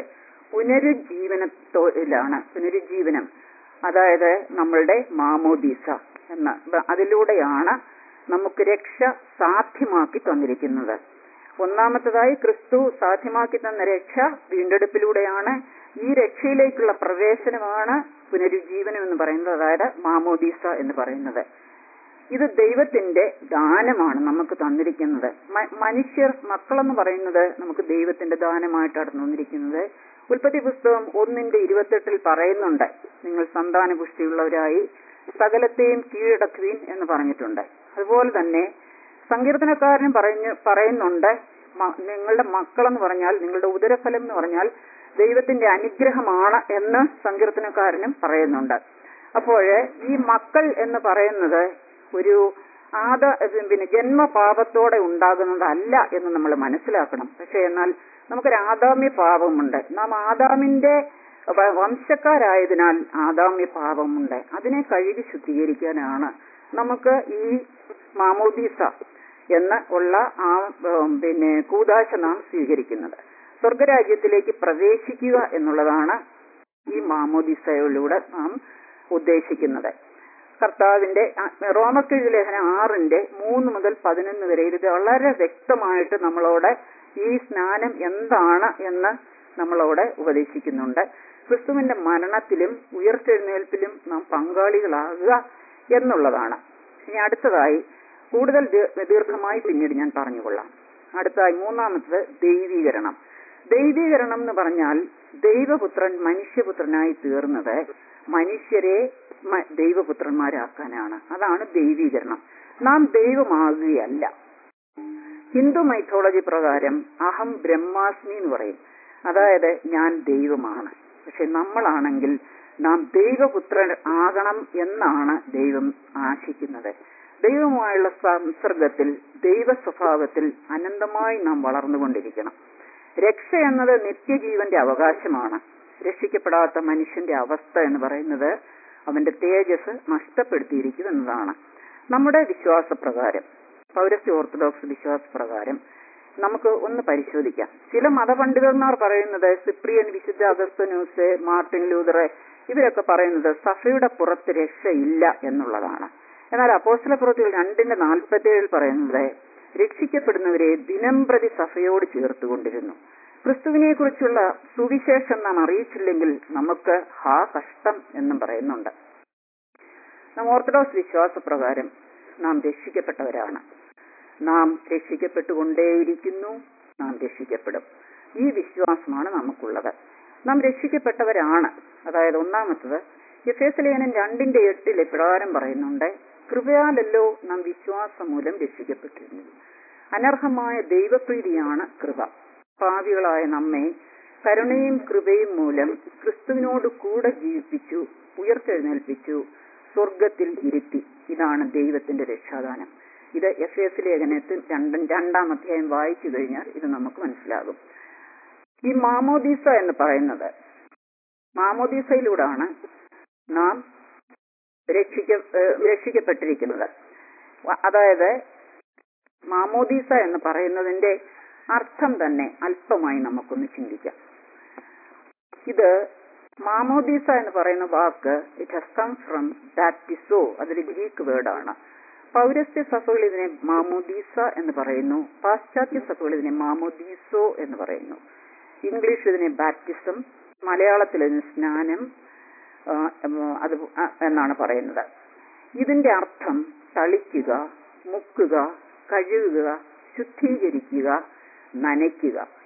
പുനരുജ്ജീവനത്തോയിലാണ് പുനരുജ്ജീവനം അതായത് നമ്മളുടെ മാമോദീസ എന്ന അതിലൂടെയാണ് നമുക്ക് രക്ഷ സാധ്യമാക്കി തന്നിരിക്കുന്നത് ഒന്നാമത്തതായി ക്രിസ്തു സാധ്യമാക്കി തന്ന രക്ഷ വീണ്ടെടുപ്പിലൂടെയാണ് ഈ രക്ഷയിലേക്കുള്ള പ്രവേശനമാണ് പുനരുജ്ജീവനം എന്ന് പറയുന്നത് അതായത് മാമോദീസ എന്ന് പറയുന്നത് ഇത് ദൈവത്തിന്റെ ദാനമാണ് നമുക്ക് തന്നിരിക്കുന്നത് മ- മനുഷ്യർ മക്കളെന്ന് പറയുന്നത് നമുക്ക് ദൈവത്തിന്റെ ദാനമായിട്ടാണ് തന്നിരിക്കുന്നത് ഉൽപ്പത്തി പുസ്തകം ഒന്നിന്റെ ഇരുപത്തെട്ടിൽ പറയുന്നുണ്ട് നിങ്ങൾ സന്താന പുഷ്ടിയുള്ളവരായി സകലത്തെയും കീഴടക്കുവീൻ എന്ന് പറഞ്ഞിട്ടുണ്ട് അതുപോലെ തന്നെ സങ്കീർത്തനക്കാരനും പറഞ്ഞു പറയുന്നുണ്ട് മ- നിങ്ങളുടെ മക്കളെന്ന് പറഞ്ഞാൽ നിങ്ങളുടെ ഉദരഫലം എന്ന് പറഞ്ഞാൽ ദൈവത്തിന്റെ അനുഗ്രഹമാണ് എന്ന് സങ്കീർത്തനക്കാരനും പറയുന്നുണ്ട് അപ്പോൾ ഈ മക്കൾ എന്ന് പറയുന്നത് ഒരു ആദ പിന്നെ ജന്മപാപത്തോടെ ഉണ്ടാകുന്നതല്ല എന്ന് നമ്മൾ മനസ്സിലാക്കണം പക്ഷെ എന്നാൽ നമുക്കൊരു ആദാമ്യ പാപമുണ്ട് നാം ആദാമിന്റെ വ- വംശക്കാരായതിനാൽ ആദാമ്യ പാപമുണ്ട് അതിനെ കഴുകി ശുദ്ധീകരിക്കാനാണ് നമുക്ക് ഈ മാമോദീസ എന്ന് ഉള്ള ആ ഉം, പിന്നെ കൂതാശ നാം സ്വീകരിക്കുന്നത് സ്വർഗരാജ്യത്തിലേക്ക് പ്രവേശിക്കുക എന്നുള്ളതാണ് ഈ മാമോദിസയിലൂടെ നാം ഉദ്ദേശിക്കുന്നത് കർത്താവിന്റെ ആ, റോമക്കെഴുതി ലേഖനം ആറിന്റെ മൂന്ന് മുതൽ പതിനൊന്ന് വരെ ഇത് വളരെ വ്യക്തമായിട്ട് നമ്മളോട് ഈ സ്നാനം എന്താണ് എന്ന് നമ്മളോട് ഉപദേശിക്കുന്നുണ്ട് ക്രിസ്തുവിന്റെ മരണത്തിലും ഉയർത്തെഴുന്നേൽപ്പിലും നാം പങ്കാളികളാകുക എന്നുള്ളതാണ് ഇനി അടുത്തതായി കൂടുതൽ ദീ- ദീർഘമായി പിന്നീട് ഞാൻ പറഞ്ഞുകൊള്ളാം അടുത്തതായി മൂന്നാമത്തത് ദൈവീകരണം ദൈവീകരണം എന്ന് പറഞ്ഞാൽ ദൈവപുത്രൻ മനുഷ്യപുത്രനായി തീർന്നത് മനുഷ്യരെ മ- ദൈവപുത്രന്മാരാക്കാനാണ് അതാണ് ദൈവീകരണം നാം ദൈവമാകുകയല്ല ഹിന്ദു മൈഥോളജി പ്രകാരം അഹം ബ്രഹ്മാസ്മി എന്ന് പറയും അതായത് ഞാൻ ദൈവമാണ് പക്ഷെ നമ്മളാണെങ്കിൽ നാം ദൈവപുത്രൻ ആകണം എന്നാണ് ദൈവം ആശിക്കുന്നത് ദൈവവുമായുള്ള സംസർഗത്തിൽ ദൈവ സ്വഭാവത്തിൽ അനന്തമായി നാം വളർന്നുകൊണ്ടിരിക്കണം രക്ഷ എന്നത് നിത്യജീവന്റെ അവകാശമാണ് രക്ഷിക്കപ്പെടാത്ത മനുഷ്യന്റെ അവസ്ഥ എന്ന് പറയുന്നത് അവന്റെ തേജസ് നഷ്ടപ്പെടുത്തിയിരിക്കും എന്നതാണ് നമ്മുടെ വിശ്വാസപ്രകാരം പൗരസ്ത്യ ഓർത്തഡോക്സ് വിശ്വാസപ്രകാരം നമുക്ക് ഒന്ന് പരിശോധിക്കാം ചില മതപണ്ഡിതന്മാർ പറയുന്നത് സിപ്രിയൻ വിശുദ്ധ അഗസ്തന്യൂസ് മാർട്ടിൻ ലൂതർ ഇവരൊക്കെ പറയുന്നത് സഭയുടെ പുറത്ത് രക്ഷയില്ല എന്നുള്ളതാണ് എന്നാൽ അപ്പോസ്തല പ്രവൃത്തികൾ രണ്ടിന്റെ നാൽപ്പത്തിയേഴിൽ പറയുന്നത് രക്ഷിക്കപ്പെടുന്നവരെ ദിനംപ്രതി സഭയോട് ചേർത്തുകൊണ്ടിരുന്നു ക്രിസ്തുവിനെ കുറിച്ചുള്ള സുവിശേഷം നാം അറിയിച്ചില്ലെങ്കിൽ നമുക്ക് ഹാ കഷ്ടം എന്നും പറയുന്നുണ്ട് നാം ഓർത്തഡോക്സ് വിശ്വാസപ്രകാരം നാം രക്ഷിക്കപ്പെട്ടവരാണ് നാം രക്ഷിക്കപ്പെട്ടുകൊണ്ടേയിരിക്കുന്നു നാം രക്ഷിക്കപ്പെടും ഈ വിശ്വാസമാണ് നമുക്കുള്ളത് നാം രക്ഷിക്കപ്പെട്ടവരാണ് അതായത് ഒന്നാമത്തത് എഫേസ് ലേഖനം രണ്ടിന്റെ എട്ടിൽ പ്രകാരം പറയുന്നുണ്ട് കൃപയാലല്ലോ നാം വിശ്വാസം മൂലം രക്ഷിക്കപ്പെട്ടിരുന്നു അനർഹമായ ദൈവപ്രീതിയാണ് കൃപ പാവികളായ നമ്മെ കരുണയും കൃപയും മൂലം ക്രിസ്തുവിനോട് കൂടെ ജീവിപ്പിച്ചു ഉയർത്തെഴുന്നേൽപ്പിച്ചു സ്വർഗത്തിൽ ഇരുത്തി ഇതാണ് ദൈവത്തിന്റെ രക്ഷാദാനം ഇത് എഫ് എസ് ലേഖനത്തിൽ രണ്ടും രണ്ടാം അധ്യായം വായിച്ചു കഴിഞ്ഞാൽ ഇത് നമുക്ക് മനസ്സിലാകും ഈ മാമോദീസ എന്ന് പറയുന്നത് മാമോദീസയിലൂടാണ് നാം രക്ഷിക്ക ഏഹ് രക്ഷിക്കപ്പെട്ടിരിക്കുന്നത് വ- അതായത് മാമോദീസ എന്ന് പറയുന്നതിന്റെ അർത്ഥം തന്നെ അല്പമായി നമുക്കൊന്ന് ചിന്തിക്കാം ഇത് മാമോദീസ എന്ന് പറയുന്ന വാക്ക് ഇറ്റ് ഹസ് കം ഫ്രം ബാപ്റ്റിസോ അതൊരു ഗ്രീക്ക് വേർഡാണ് പൗരസ്ത്യ സഭകൾ ഇതിനെ മാമോദീസ എന്ന് പറയുന്നു പാശ്ചാത്യ സഭകൾ ഇതിനെ മാമോദീസോ എന്ന് പറയുന്നു ഇംഗ്ലീഷ് ഇതിനെ ബാപ്റ്റിസം മലയാളത്തിൽ ഇതിന് സ്നാനം ആ, ഉം, അത് ആ, എന്നാണ് പറയുന്നത് ഇതിന്റെ അർത്ഥം തളിക്കുക മുക്കുക കഴുകുക ശുദ്ധീകരിക്കുക നനയ്ക്കുക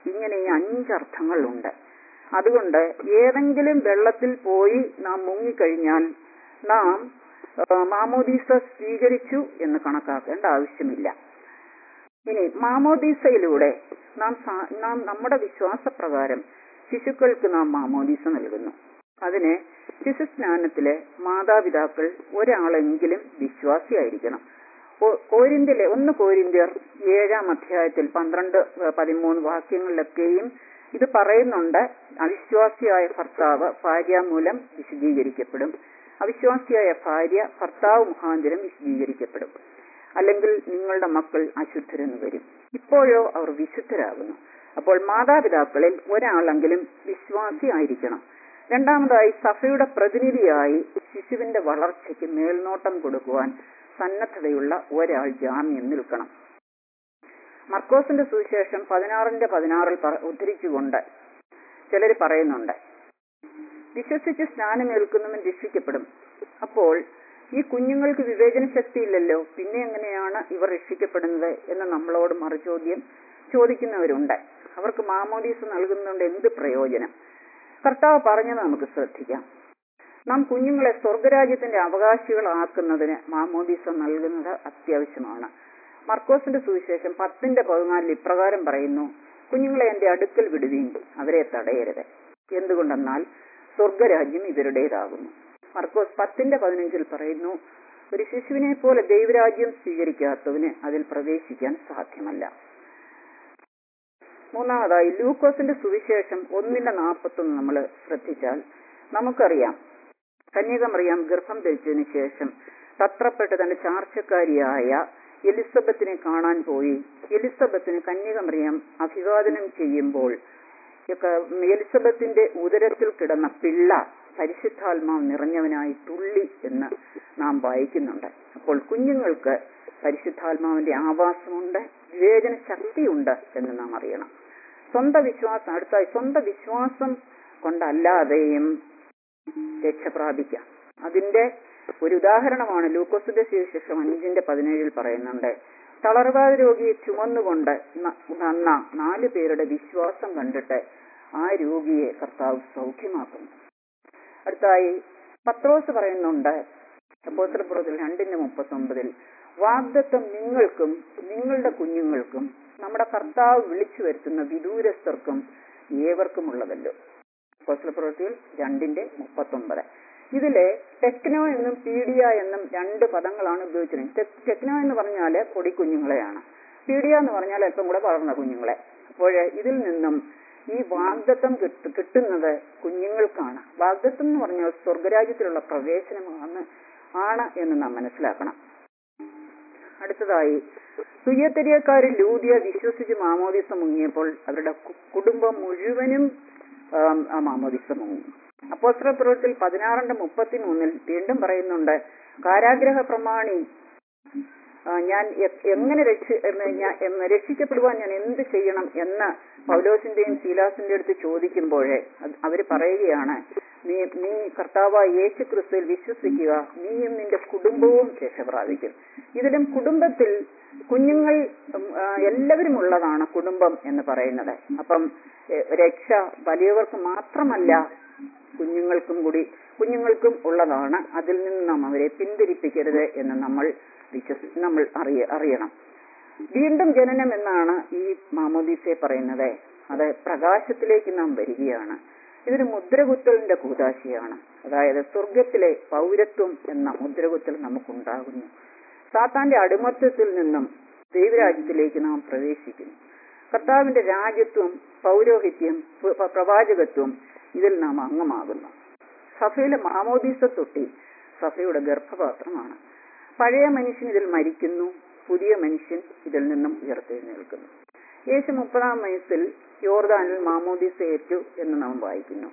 ഇങ്ങനെ ഈ അഞ്ചർത്ഥങ്ങളുണ്ട് അതുകൊണ്ട് ഏതെങ്കിലും വെള്ളത്തിൽ പോയി നാം മുങ്ങിക്കഴിഞ്ഞാൽ നാം ആ, മാമോദീസ സ്വീകരിച്ചു എന്ന് കണക്കാക്കേണ്ട ആവശ്യമില്ല ഇനി മാമോദീസയിലൂടെ നാം സാ- നാം നമ്മുടെ വിശ്വാസപ്രകാരം ശിശുക്കൾക്ക് നാം മാമോദീസ നൽകുന്നു അതിന് ശിശുസ്നാനത്തിലെ മാതാപിതാക്കൾ ഒരാളെങ്കിലും വിശ്വാസിയായിരിക്കണം കോ- കോരിന്തിലെ ഒന്ന് കോരിന്ത്യർ ഏഴാം അധ്യായത്തിൽ പന്ത്രണ്ട് ഏ, പതിമൂന്ന് വാക്യങ്ങളിലൊക്കെയും ഇത് പറയുന്നുണ്ട് അവിശ്വാസിയായ ഭർത്താവ് ഭാര്യാമൂലം വിശദീകരിക്കപ്പെടും അവിശ്വാസിയായ ഭാര്യ ഭർത്താവ് മുഖാന്തരം വിശദീകരിക്കപ്പെടും അല്ലെങ്കിൽ നിങ്ങളുടെ മക്കൾ അശുദ്ധരെന്ന് വരും ഇപ്പോഴോ അവർ വിശുദ്ധരാകുന്നു അപ്പോൾ മാതാപിതാക്കളിൽ ഒരാളെങ്കിലും വിശ്വാസി ആയിരിക്കണം രണ്ടാമതായി സഭയുടെ പ്രതിനിധിയായി ശിശുവിന്റെ വളർച്ചയ്ക്ക് മേൽനോട്ടം കൊടുക്കുവാൻ സന്നദ്ധതയുള്ള ഒരാൾ ജാമ്യം നിൽക്കണം മർക്കോസിന്റെ സുവിശേഷം പതിനാറിന്റെ പതിനാറിൽ പറ- ഉദ്ധരിച്ചുകൊണ്ട് ചിലർ പറയുന്നുണ്ട് വിശ്വസിച്ച് സ്നാനമേൽക്കുന്നവൻ രക്ഷിക്കപ്പെടും അപ്പോൾ ഈ കുഞ്ഞുങ്ങൾക്ക് വിവേചന ശക്തിയില്ലല്ലോ പിന്നെ എങ്ങനെയാണ് ഇവർ രക്ഷിക്കപ്പെടുന്നത് എന്ന് നമ്മളോട് മറുചോദ്യം ചോദിക്കുന്നവരുണ്ട് അവർക്ക് മാമോദീസ നൽകുന്നതുകൊണ്ട് എന്ത് പ്രയോജനം കർത്താവ് പറഞ്ഞത് നമുക്ക് ശ്രദ്ധിക്കാം നാം കുഞ്ഞുങ്ങളെ സ്വർഗരാജ്യത്തിന്റെ അവകാശികളാക്കുന്നതിന് മാമോദീസ നൽകുന്നത് അത്യാവശ്യമാണ് മർക്കോസിന്റെ സുവിശേഷം പത്തിന്റെ പതിനാലിൽ ഇപ്രകാരം പറയുന്നു കുഞ്ഞുങ്ങളെ എന്റെ അടുക്കൽ വിടുവീൻ അവരെ തടയരുത് എന്തുകൊണ്ടെന്നാൽ സ്വർഗരാജ്യം ഇവരുടേതാകുന്നു മർക്കോസ് പത്തിന്റെ പതിനഞ്ചിൽ പറയുന്നു ഒരു ശിശുവിനെ പോലെ ദൈവരാജ്യം സ്വീകരിക്കാത്തവന് അതിൽ പ്രവേശിക്കാൻ സാധ്യമല്ല മൂന്നാമതായി ലൂക്കോസിന്റെ സുവിശേഷം ഒന്നിന്റെ നാൽപ്പത്തൊന്ന് നമ്മൾ ശ്രദ്ധിച്ചാൽ നമുക്കറിയാം കന്യകമറിയാം ഗർഭം ധരിച്ചതിന് ശേഷം തത്രപ്പെട്ട് തന്റെ ചാർച്ചക്കാരിയായ എലിസബത്തിനെ കാണാൻ പോയി എലിസബത്തിന് കന്യകമറിയാം അഭിവാദനം ചെയ്യുമ്പോൾ ഒക്കെ എലിസബത്തിന്റെ ഉദരത്തിൽ കിടന്ന പിള്ള പരിശുദ്ധാത്മാവ് നിറഞ്ഞവനായി തുള്ളി എന്ന് നാം വായിക്കുന്നുണ്ട് അപ്പോൾ കുഞ്ഞുങ്ങൾക്ക് പരിശുദ്ധാത്മാവിന്റെ ആവാസമുണ്ട് വിവേചന ശക്തിയുണ്ട് എന്ന് നാം അറിയണം സ്വന്തം വിശ്വാസം അടുത്തായി സ്വന്തം വിശ്വാസം കൊണ്ടല്ലാതെയും രക്ഷ പ്രാപിക്കാം അതിന്റെ ഒരു ഉദാഹരണമാണ് ലൂക്കോസിന്റെ സുവിശേഷം അഞ്ചിന്റെ പതിനേഴിൽ പറയുന്നുണ്ട് തളർവാദ രോഗിയെ ചുമന്നുകൊണ്ട് ന- നന്ന നാല് പേരുടെ വിശ്വാസം കണ്ടിട്ട് ആ രോഗിയെ കർത്താവ് സൗഖ്യമാക്കുന്നു അടുത്തായി പത്രോസ് പറയുന്നുണ്ട് അപ്പോസ്തലപ്പുറത്തിൽ രണ്ടിന്റെ മുപ്പത്തൊമ്പതിൽ വാഗ്ദത്വം നിങ്ങൾക്കും നിങ്ങളുടെ കുഞ്ഞുങ്ങൾക്കും നമ്മുടെ കർത്താവ് വിളിച്ചു വരുത്തുന്ന വിദൂരസ്ഥർക്കും ഏവർക്കുമുള്ളതല്ലോ അപ്പോസ്തലപ്രവൃത്തിയിൽ രണ്ടിന്റെ മുപ്പത്തൊമ്പത് ഇതിലെ ടെക്നോ എന്നും പീഡിയ എന്നും രണ്ട് പദങ്ങളാണ് ഉപയോഗിച്ചിരുന്നത് ടെ- ടെക്നോ എന്ന് പറഞ്ഞാല് പൊടിക്കുഞ്ഞുങ്ങളെയാണ് പീഡിയ എന്ന് പറഞ്ഞാൽ അല്പം കൂടെ വളർന്ന കുഞ്ഞുങ്ങളെ അപ്പോൾ ഇതിൽ നിന്നും ഈ വാഗ്ദത്വം കിട്ട- കിട്ടുന്നത് കുഞ്ഞുങ്ങൾക്കാണ് വാഗ്ദത്വം എന്ന് പറഞ്ഞാൽ സ്വർഗരാജ്യത്തിലുള്ള പ്രവേശനമാണ് ആണ് എന്ന് നാം മനസ്സിലാക്കണം അടുത്തതായി തുയ്യത്തെരിയക്കാരിൽ ലൂതിയ വിശ്വസിച്ച് മാമോദിസ മുങ്ങിയപ്പോൾ അവരുടെ കു- കുടുംബം മുഴുവനും ആം, ആ മാമോദിസ മുങ്ങി അപ്പോസ്തല പ്രവൃത്തിയിൽ പതിനാറിന്റെ മുപ്പത്തിമൂന്നിൽ വീണ്ടും പറയുന്നുണ്ട് കാരാഗ്രഹ പ്രമാണി ആ, ഞാൻ എ- എങ്ങനെ രക്ഷ എന്ന് ഞാൻ എന്ന് രക്ഷിക്കപ്പെടുവാൻ ഞാൻ എന്ത് ചെയ്യണം എന്ന് പൗലോസിന്റെയും ശീലാസിന്റെ അടുത്ത് ചോദിക്കുമ്പോഴേ അത് അവര് പറയുകയാണ് നീ നീ കർത്താവായ യേശു ക്രിസ്തുവിൽ വിശ്വസിക്കുക നീയും നിന്റെ കുടുംബവും രക്ഷ പ്രാപിക്കും ഇതിലും കുടുംബത്തിൽ കുഞ്ഞുങ്ങൾ ഉം, ആ, എല്ലാവരും ഉള്ളതാണ് കുടുംബം എന്ന് പറയുന്നത് അപ്പം എ, രക്ഷ വലിയവർക്ക് മാത്രമല്ല കുഞ്ഞുങ്ങൾക്കും കൂടി കുഞ്ഞുങ്ങൾക്കും ഉള്ളതാണ് അതിൽ നിന്ന് നാം അവരെ പിന്തിരിപ്പിക്കരുത് എന്ന് നമ്മൾ വിശ്വസി നമ്മൾ അറിയ അറിയണം വീണ്ടും ജനനം എന്നാണ് ഈ മാമോദീസയെ പറയുന്നത് അത് പ്രകാശത്തിലേക്ക് നാം വരികയാണ് ഇതൊരു മുദ്രകുത്തലിന്റെ കൂതാശയാണ് അതായത് സ്വർഗത്തിലെ പൗരത്വം എന്ന മുദ്രകുത്തൽ നമുക്കുണ്ടാകുന്നു സാത്താന്റെ അടിമത്വത്തിൽ നിന്നും ദൈവരാജ്യത്തിലേക്ക് നാം പ്രവേശിക്കുന്നു കർത്താവിന്റെ രാജ്യത്വം പൗരോഹിത്യം പ്ര- പ്രവാചകത്വം ഇതിൽ നാം അംഗമാകുന്നു സഭയിലെ മാമോദീസ തൊട്ടി സഭയുടെ ഗർഭപാത്രമാണ് പഴയ മനുഷ്യൻ ഇതിൽ മരിക്കുന്നു പുതിയ മനുഷ്യൻ ഇതിൽ നിന്നും ഉയർത്തെഴുന്നേൽക്കുന്നു യേശു മുപ്പതാം വയസ്സിൽ യോർദാനിൽ മാമോദീസ ഏറ്റു എന്ന് നാം വായിക്കുന്നു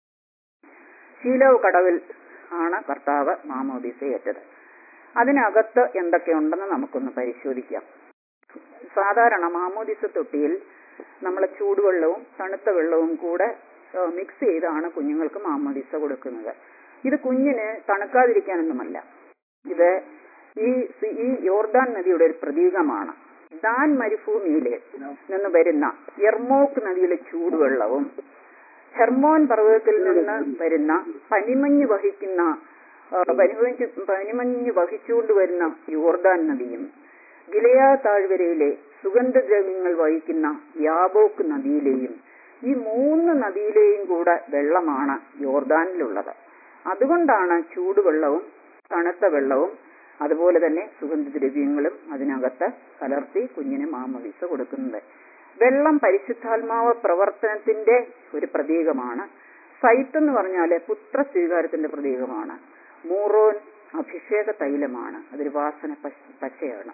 ശീലവ് കടവിൽ ആണ് കർത്താവ് മാമോദീസ ഏറ്റത് അതിനകത്ത് എന്തൊക്കെയുണ്ടെന്ന് നമുക്കൊന്ന് പരിശോധിക്കാം സാധാരണ മാമോദിസ തൊട്ടിയിൽ നമ്മൾ ചൂടുവെള്ളവും തണുത്ത വെള്ളവും കൂടെ മിക്സ് ചെയ്താണ് കുഞ്ഞുങ്ങൾക്ക് മാമോദിസ കൊടുക്കുന്നത് ഇത് കുഞ്ഞിന് തണുക്കാതിരിക്കാനൊന്നുമല്ല ഇത് ഈ സി- ഈ യോർദാൻ നദിയുടെ ഒരു പ്രതീകമാണ് ദാൻ മരുഭൂമിയിലെ നിന്ന് വരുന്ന എർമോക്ക് നദിയിലെ ചൂടുവെള്ളവും ഹെർമോൻ പർവ്വതത്തിൽ നിന്ന് വരുന്ന പനിമഞ്ഞ് വഹിക്കുന്ന ആ, പനിമഞ്ഞ് പനിമഞ്ഞ് വഹിച്ചുകൊണ്ട് വരുന്ന യോർദാൻ നദിയും ഗിലയാ താഴ്വരയിലെ സുഗന്ധദ്രവ്യങ്ങൾ വഹിക്കുന്ന യാബോക്ക് നദിയിലെയും ഈ മൂന്ന് നദിയിലെയും കൂടെ വെള്ളമാണ് യോർദാനിലുള്ളത് അതുകൊണ്ടാണ് ചൂടുവെള്ളവും തണുത്ത വെള്ളവും അതുപോലെ തന്നെ സുഗന്ധദ്രവ്യങ്ങളും അതിനകത്ത് കലർത്തി കുഞ്ഞിന് മാമവിസ കൊടുക്കുന്നത് വെള്ളം പരിശുദ്ധാത്മാവ് പ്രവർത്തനത്തിന്റെ ഒരു പ്രതീകമാണ് സൈത്ത് എന്ന് പറഞ്ഞാല് പുത്ര സ്വീകാരത്തിന്റെ പ്രതീകമാണ് മൂറോൻ അഭിഷേക തൈലമാണ് അതൊരു വാസന പശ- പശയാണ്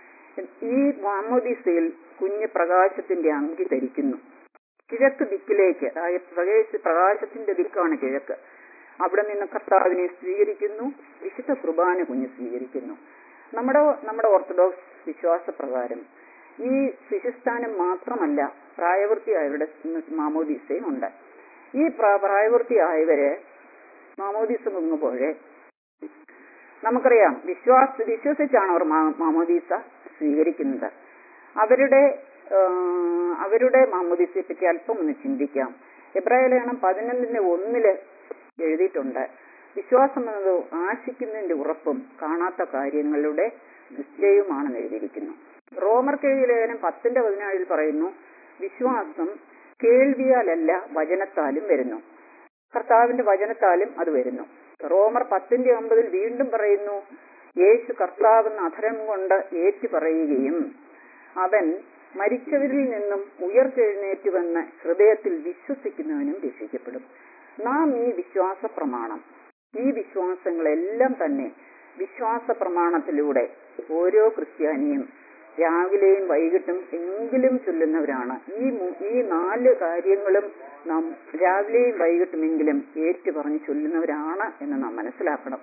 ഈ മാമോദീസയിൽ കുഞ്ഞ് പ്രകാശത്തിന്റെ അങ്കി ധരിക്കുന്നു കിഴക്ക് ദിക്കിലേക്ക് അതായത് പ്രകാശ പ്രകാശത്തിന്റെ ദിക്കാണ് കിഴക്ക് അവിടെ നിന്ന് കർത്താവിനെ സ്വീകരിക്കുന്നു വിശുദ്ധ കുർബാന കുഞ്ഞ് സ്വീകരിക്കുന്നു നമ്മുടെ നമ്മുടെ ഓർത്തഡോക്സ് വിശ്വാസപ്രകാരം ഈ ശിശുസ്ഥാനം മാത്രമല്ല പ്രായപൂർത്തിയായവരുടെ മാമോദീസയും ഉണ്ട് ഈ പ്രാ- പ്രായപൂർത്തിയായവര് മാമോദീസ മുങ്ങുമ്പോഴേ നമുക്കറിയാം വിശ്വാസ വിശ്വസിച്ചാണ് അവർ മാ- മാമോദീസ സ്വീകരിക്കുന്നത് അവരുടെ ആ, അവരുടെ മാമോദീസയെ പറ്റി അല്പം ഒന്ന് ചിന്തിക്കാം എബ്രായ ലേഖനം പതിനൊന്നിന്റെ ഒന്നില് എഴുതിയിട്ടുണ്ട് വിശ്വാസം എന്നത് ആശിക്കുന്നതിന്റെ ഉറപ്പും കാണാത്ത കാര്യങ്ങളുടെ നിശ്ചയവുമാണെന്ന് എഴുതിയിരിക്കുന്നു റോമർ എഴുതിയ ലേഖനം പത്തിന്റെ പതിനാലിൽ പറയുന്നു വിശ്വാസം കേൾവിയാലല്ല വചനത്താലും വരുന്നു കർത്താവിന്റെ വചനത്താലും അത് വരുന്നു റോമർ പത്തിന്റെ ഒമ്പതിൽ വീണ്ടും പറയുന്നു യേശു കർത്താവെന്ന് അധരം കൊണ്ട് ഏറ്റു പറയുകയും അവൻ മരിച്ചവരിൽ നിന്നും ഉയർത്തെഴുന്നേറ്റുവെന്ന് ഹൃദയത്തിൽ വിശ്വസിക്കുന്നവനും രക്ഷിക്കപ്പെടും നാം ഈ വിശ്വാസ പ്രമാണം ഈ വിശ്വാസങ്ങളെല്ലാം തന്നെ വിശ്വാസ പ്രമാണത്തിലൂടെ ഓരോ ക്രിസ്ത്യാനിയും രാവിലെയും വൈകിട്ടും എങ്കിലും ചൊല്ലുന്നവരാണ് ഈ മു- ഈ നാല് കാര്യങ്ങളും നാം രാവിലെയും വൈകിട്ടുമെങ്കിലും ഏറ്റു പറഞ്ഞ് ചൊല്ലുന്നവരാണ് എന്ന് നാം മനസ്സിലാക്കണം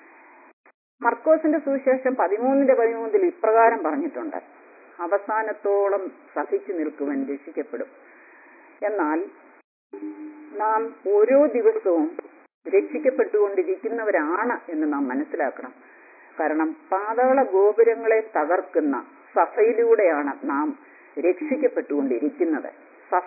മർക്കോസിന്റെ സുവിശേഷം പതിമൂന്നിന്റെ പതിമൂന്നിൽ ഇപ്രകാരം പറഞ്ഞിട്ടുണ്ട് അവസാനത്തോളം സഹിച്ചു നിൽക്കുവാൻ രക്ഷിക്കപ്പെടും എന്നാൽ നാം ഓരോ ദിവസവും രക്ഷിക്കപ്പെട്ടുകൊണ്ടിരിക്കുന്നവരാണ് എന്ന് നാം മനസ്സിലാക്കണം കാരണം പാതാള ഗോപുരങ്ങളെ തകർക്കുന്ന സഫയിലൂടെയാണ് നാം രക്ഷിക്കപ്പെട്ടുകൊണ്ടിരിക്കുന്നത് സഫ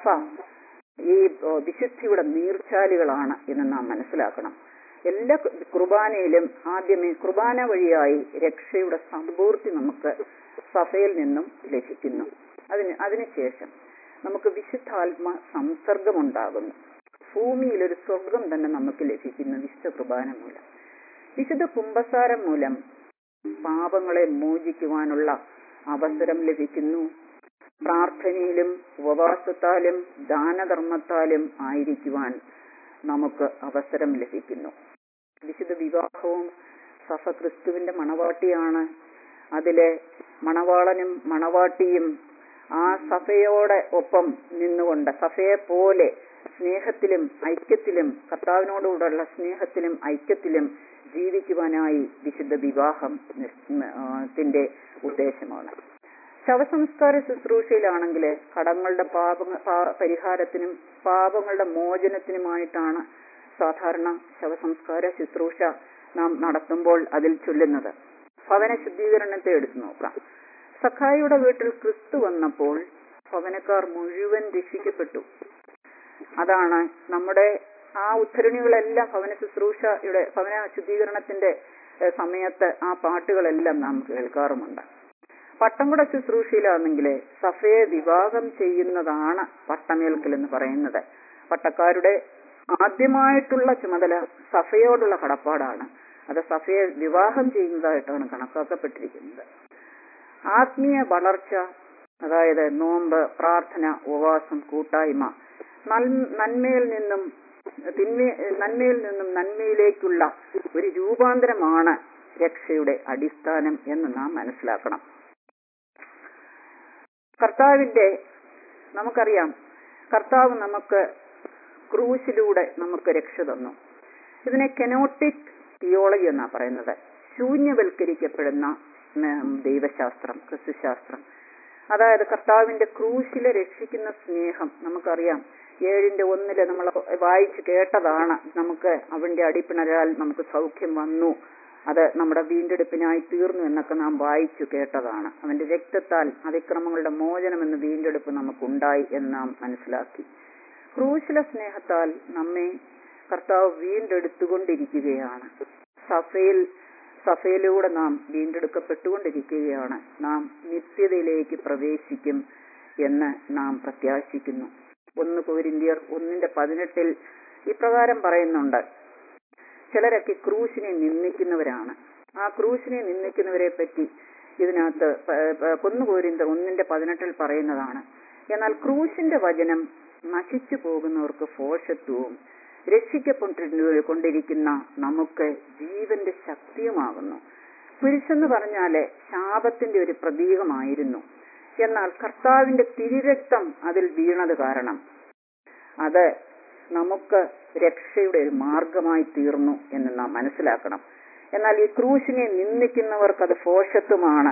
ഈ ഏ, വിശുദ്ധിയുടെ നീർച്ചാലുകളാണ് എന്ന് നാം മനസ്സിലാക്കണം എല്ലാ കു- കുർബാനയിലും ആദ്യമേ കുർബാന വഴിയായി രക്ഷയുടെ സമ്പൂർത്തി നമുക്ക് സഭയിൽ നിന്നും ലഭിക്കുന്നു അതിന് അതിനുശേഷം നമുക്ക് വിശുദ്ധാത്മ സംസർഗമുണ്ടാകുന്നു ഭൂമിയിൽ ഒരു സ്വർഗം തന്നെ നമുക്ക് ലഭിക്കുന്നു വിശുദ്ധ കുർബാന മൂലം വിശുദ്ധ കുംഭസാരം മൂലം പാപങ്ങളെ മോചിക്കുവാനുള്ള അവസരം ലഭിക്കുന്നു പ്രാർത്ഥനയിലും ഉപവാസത്താലും ദാനധർമ്മത്താലും ആയിരിക്കുവാൻ നമുക്ക് അവസരം ലഭിക്കുന്നു വിശുദ്ധ വിവാഹവും സഭ ക്രിസ്തുവിന്റെ മണവാട്ടിയാണ് അതിലെ മണവാളനും മണവാട്ടിയും ആ സഭയോടെ ഒപ്പം നിന്നുകൊണ്ട് സഭയെ പോലെ സ്നേഹത്തിലും ഐക്യത്തിലും കർത്താവിനോടുകൂടെയുള്ള സ്നേഹത്തിലും ഐക്യത്തിലും ജീവിക്കുവാനായി വിശുദ്ധ വിവാഹം നിർ- ആ, ത്തിന്റെ ഉദ്ദേശമാണ് ശവസംസ്കാര ശുശ്രൂഷയിലാണെങ്കിൽ കടങ്ങളുടെ പാപ പാ- പരിഹാരത്തിനും പാപങ്ങളുടെ മോചനത്തിനുമായിട്ടാണ് സാധാരണ ശവസംസ്കാര ശുശ്രൂഷ നാം നടത്തുമ്പോൾ അതിൽ ചൊല്ലുന്നത് ഭവന ശുദ്ധീകരണത്തെ എടുത്തു നോക്കാം സഖായിയുടെ വീട്ടിൽ ക്രിസ്തു വന്നപ്പോൾ ഭവനക്കാർ മുഴുവൻ രക്ഷിക്കപ്പെട്ടു അതാണ് നമ്മുടെ ആ ഉദ്ധരണികളെല്ലാം ഭവന ശുശ്രൂഷയുടെ ഭവന ശുദ്ധീകരണത്തിന്റെ ഏഹ്, സമയത്ത് ആ പാട്ടുകളെല്ലാം നാം കേൾക്കാറുമുണ്ട് പട്ടംകുട ശുശ്രൂഷയിലാണെങ്കിൽ സഭയെ വിവാഹം ചെയ്യുന്നതാണ് പട്ടമേൽക്കൽ എന്ന് പറയുന്നത് പട്ടക്കാരുടെ ആദ്യമായിട്ടുള്ള ചുമതല സഭയോടുള്ള കടപ്പാടാണ് അത് സഭയെ വിവാഹം ചെയ്യുന്നതായിട്ടാണ് കണക്കാക്കപ്പെട്ടിരിക്കുന്നത് ആത്മീയ വളർച്ച അതായത് നോമ്പ് പ്രാർത്ഥന ഉപവാസം കൂട്ടായ്മ നൽ- നന്മയിൽ നിന്നും തിന്മ നന്മയിൽ നിന്നും നന്മയിലേക്കുള്ള ഒരു രൂപാന്തരമാണ് രക്ഷയുടെ അടിസ്ഥാനം എന്ന് നാം മനസ്സിലാക്കണം കർത്താവിന്റെ നമുക്കറിയാം കർത്താവ് നമുക്ക് ക്രൂശിലൂടെ നമുക്ക് രക്ഷ തന്നു ഇതിനെ കെനോട്ടിക് തിയോളജി എന്നാ പറയുന്നത് ശൂന്യവൽക്കരിക്കപ്പെടുന്ന ഉം, ദൈവശാസ്ത്രം ക്രിസ്തുശാസ്ത്രം അതായത് കർത്താവിന്റെ ക്രൂശിലെ രക്ഷിക്കുന്ന സ്നേഹം നമുക്കറിയാം ഏഴിന്റെ ഒന്നില് നമ്മൾ വായിച്ചു കേട്ടതാണ് നമുക്ക് അവന്റെ അടിപ്പിണരാൽ നമുക്ക് സൗഖ്യം വന്നു അത് നമ്മുടെ വീണ്ടെടുപ്പിനായി തീർന്നു എന്നൊക്കെ നാം വായിച്ചു കേട്ടതാണ് അവന്റെ രക്തത്താൽ അതിക്രമങ്ങളുടെ മോചനം എന്ന വീണ്ടെടുപ്പ് നമുക്കുണ്ടായി എന്ന് നാം മനസ്സിലാക്കി ക്രൂശില സ്നേഹത്താൽ നമ്മെ കർത്താവ് വീണ്ടെടുത്തുകൊണ്ടിരിക്കുകയാണ് സഭയിൽ സഭയിലൂടെ നാം വീണ്ടെടുക്കപ്പെട്ടുകൊണ്ടിരിക്കുകയാണ് നാം നിത്യതയിലേക്ക് പ്രവേശിക്കും എന്ന് നാം പ്രത്യാശിക്കുന്നു ഒന്ന് കോരിന്ത്യർ ഒന്നിന്റെ പതിനെട്ടിൽ ഇപ്രകാരം പറയുന്നുണ്ട് ചിലരൊക്കെ ക്രൂശിനെ നിന്ദിക്കുന്നവരാണ് ആ ക്രൂശിനെ നിന്ദിക്കുന്നവരെ പറ്റി ഇതിനകത്ത് കൊന്നുകോരിന്തർ ഒന്നിന്റെ പതിനെട്ടിൽ പറയുന്നതാണ് എന്നാൽ ക്രൂശിന്റെ വചനം നശിച്ചു പോകുന്നവർക്ക് ഫോഷത്വവും രക്ഷിക്കപ്പെട്ടിരിക്കുന്ന നമുക്ക് ജീവന്റെ ശക്തിയുമാകുന്നു കുരിശെന്ന് പറഞ്ഞാല് ശാപത്തിന്റെ ഒരു പ്രതീകമായിരുന്നു എന്നാൽ കർത്താവിന്റെ തിരുരക്തം അതിൽ വീണത് കാരണം അത് നമുക്ക് രക്ഷയുടെ ഒരു മാർഗമായി തീർന്നു എന്ന് നാം മനസ്സിലാക്കണം എന്നാൽ ഈ ക്രൂശിനെ നിന്ദിക്കുന്നവർക്ക് അത് ഫോഷത്വമാണ്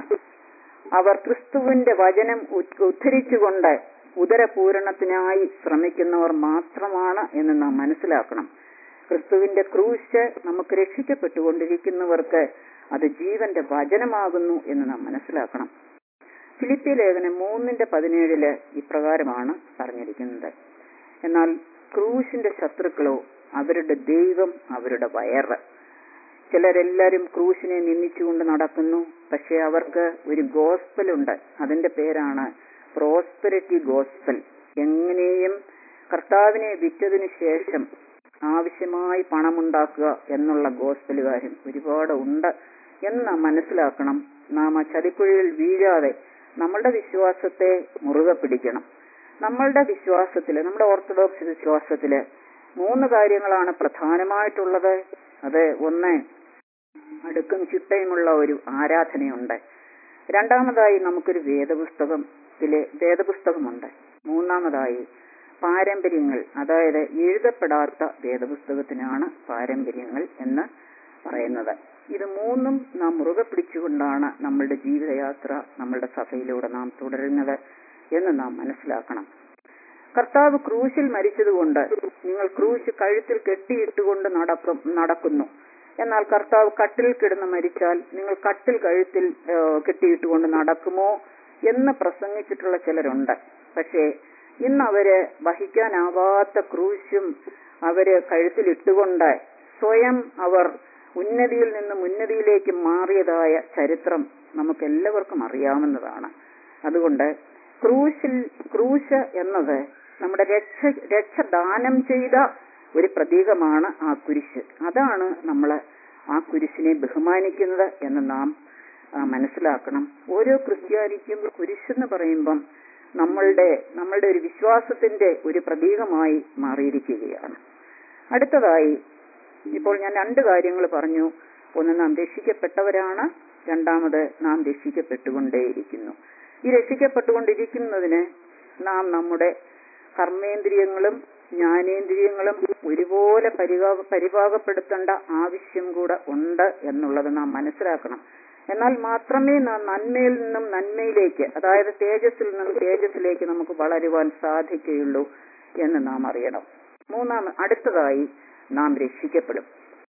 അവർ ക്രിസ്തുവിന്റെ വചനം ഉദ്ധരിച്ചുകൊണ്ട് ഉദരപൂരണത്തിനായി ശ്രമിക്കുന്നവർ മാത്രമാണ് എന്ന് നാം മനസ്സിലാക്കണം ക്രിസ്തുവിന്റെ ക്രൂശ് നമുക്ക് രക്ഷിക്കപ്പെട്ടുകൊണ്ടിരിക്കുന്നവർക്ക് അത് ജീവന്റെ വചനമാകുന്നു എന്ന് നാം മനസ്സിലാക്കണം ഫിലിപ്പി ലേഖനം മൂന്നിന്റെ പതിനേഴില് ഇപ്രകാരമാണ് പറഞ്ഞിരിക്കുന്നത് എന്നാൽ ക്രൂശിന്റെ ശത്രുക്കളോ അവരുടെ ദൈവം അവരുടെ വയറ് ചിലരെല്ലാരും ക്രൂശിനെ നിന്ദിച്ചുകൊണ്ട് നടക്കുന്നു പക്ഷെ അവർക്ക് ഒരു ഗോസ്പലുണ്ട് അതിന്റെ പേരാണ് പ്രോസ്പെരിറ്റി ഗോസ്പൽ എങ്ങനെയും കർത്താവിനെ വിറ്റതിനു ശേഷം ആവശ്യമായി പണമുണ്ടാക്കുക എന്നുള്ള ഗോസ്പലുകാരും ഒരുപാട് ഉണ്ട് എന്ന് നാം മനസ്സിലാക്കണം നാം ആ ചതിക്കുഴിയിൽ വീഴാതെ നമ്മളുടെ വിശ്വാസത്തെ മുറുകെ പിടിക്കണം നമ്മളുടെ വിശ്വാസത്തില് നമ്മുടെ ഓർത്തഡോക്സ് വിശ്വാസത്തില് മൂന്ന് കാര്യങ്ങളാണ് പ്രധാനമായിട്ടുള്ളത് അത് ഒന്ന് അടുക്കും ചിട്ടയുമുള്ള ഒരു ആരാധനയുണ്ട് രണ്ടാമതായി നമുക്കൊരു വേദപുസ്തകത്തിലെ വേദപുസ്തകമുണ്ട് മൂന്നാമതായി പാരമ്പര്യങ്ങൾ അതായത് എഴുതപ്പെടാത്ത വേദപുസ്തകത്തിനാണ് പാരമ്പര്യങ്ങൾ എന്ന് പറയുന്നത് ഇത് മൂന്നും നാം മുറുകെ പിടിച്ചുകൊണ്ടാണ് നമ്മളുടെ ജീവിതയാത്ര നമ്മളുടെ സഭയിലൂടെ നാം തുടരുന്നത് എന്ന് നാം മനസ്സിലാക്കണം കർത്താവ് ക്രൂശിൽ മരിച്ചതുകൊണ്ട് നിങ്ങൾ ക്രൂശ് കഴുത്തിൽ കെട്ടിയിട്ടുകൊണ്ട് നടക്കും നടക്കുന്നു എന്നാൽ കർത്താവ് കട്ടിൽ കിടന്ന് മരിച്ചാൽ നിങ്ങൾ കട്ടിൽ കഴുത്തിൽ കെട്ടിയിട്ടുകൊണ്ട് നടക്കുമോ എന്ന് പ്രസംഗിച്ചിട്ടുള്ള ചിലരുണ്ട് പക്ഷേ ഇന്ന് അവര് വഹിക്കാനാവാത്ത ക്രൂശും അവര് കഴുത്തിലിട്ടുകൊണ്ട് സ്വയം അവർ ഉന്നതിയിൽ നിന്ന് ഉന്നതിയിലേക്ക് മാറിയതായ ചരിത്രം നമുക്ക് എല്ലാവർക്കും അറിയാവുന്നതാണ് അതുകൊണ്ട് ക്രൂശിൽ ക്രൂശ് എന്നത് നമ്മുടെ രക്ഷ രക്ഷ ദാനം ചെയ്ത ഒരു പ്രതീകമാണ് ആ കുരിശ് അതാണ് നമ്മൾ ആ കുരിശിനെ ബഹുമാനിക്കുന്നത് എന്ന് നാം മനസ്സിലാക്കണം ഓരോ ക്രിസ്ത്യാനിക്കും കുരിശെന്ന് പറയുമ്പം നമ്മളുടെ നമ്മളുടെ ഒരു വിശ്വാസത്തിന്റെ ഒരു പ്രതീകമായി മാറിയിരിക്കുകയാണ് അടുത്തതായി ഇപ്പോൾ ഞാൻ രണ്ട് കാര്യങ്ങൾ പറഞ്ഞു ഒന്ന് നാം രക്ഷിക്കപ്പെട്ടവരാണ് രണ്ടാമത് നാം രക്ഷിക്കപ്പെട്ടുകൊണ്ടേയിരിക്കുന്നു ഈ രക്ഷിക്കപ്പെട്ടുകൊണ്ടിരിക്കുന്നതിന് നാം നമ്മുടെ കർമ്മേന്ദ്രിയങ്ങളും ജ്ഞാനേന്ദ്രിയങ്ങളും ഒരുപോലെ പരിപാക പരിപാകപ്പെടുത്തേണ്ട ആവശ്യം കൂടെ ഉണ്ട് എന്നുള്ളത് നാം മനസ്സിലാക്കണം എന്നാൽ മാത്രമേ നാം നന്മയിൽ നിന്നും നന്മയിലേക്ക് അതായത് തേജസ്സിൽ നിന്നും തേജസ്സിലേക്ക് നമുക്ക് വളരുവാൻ സാധിക്കുകയുള്ളൂ എന്ന് നാം അറിയണം മൂന്നാം അടുത്തതായി നാം രക്ഷിക്കപ്പെടും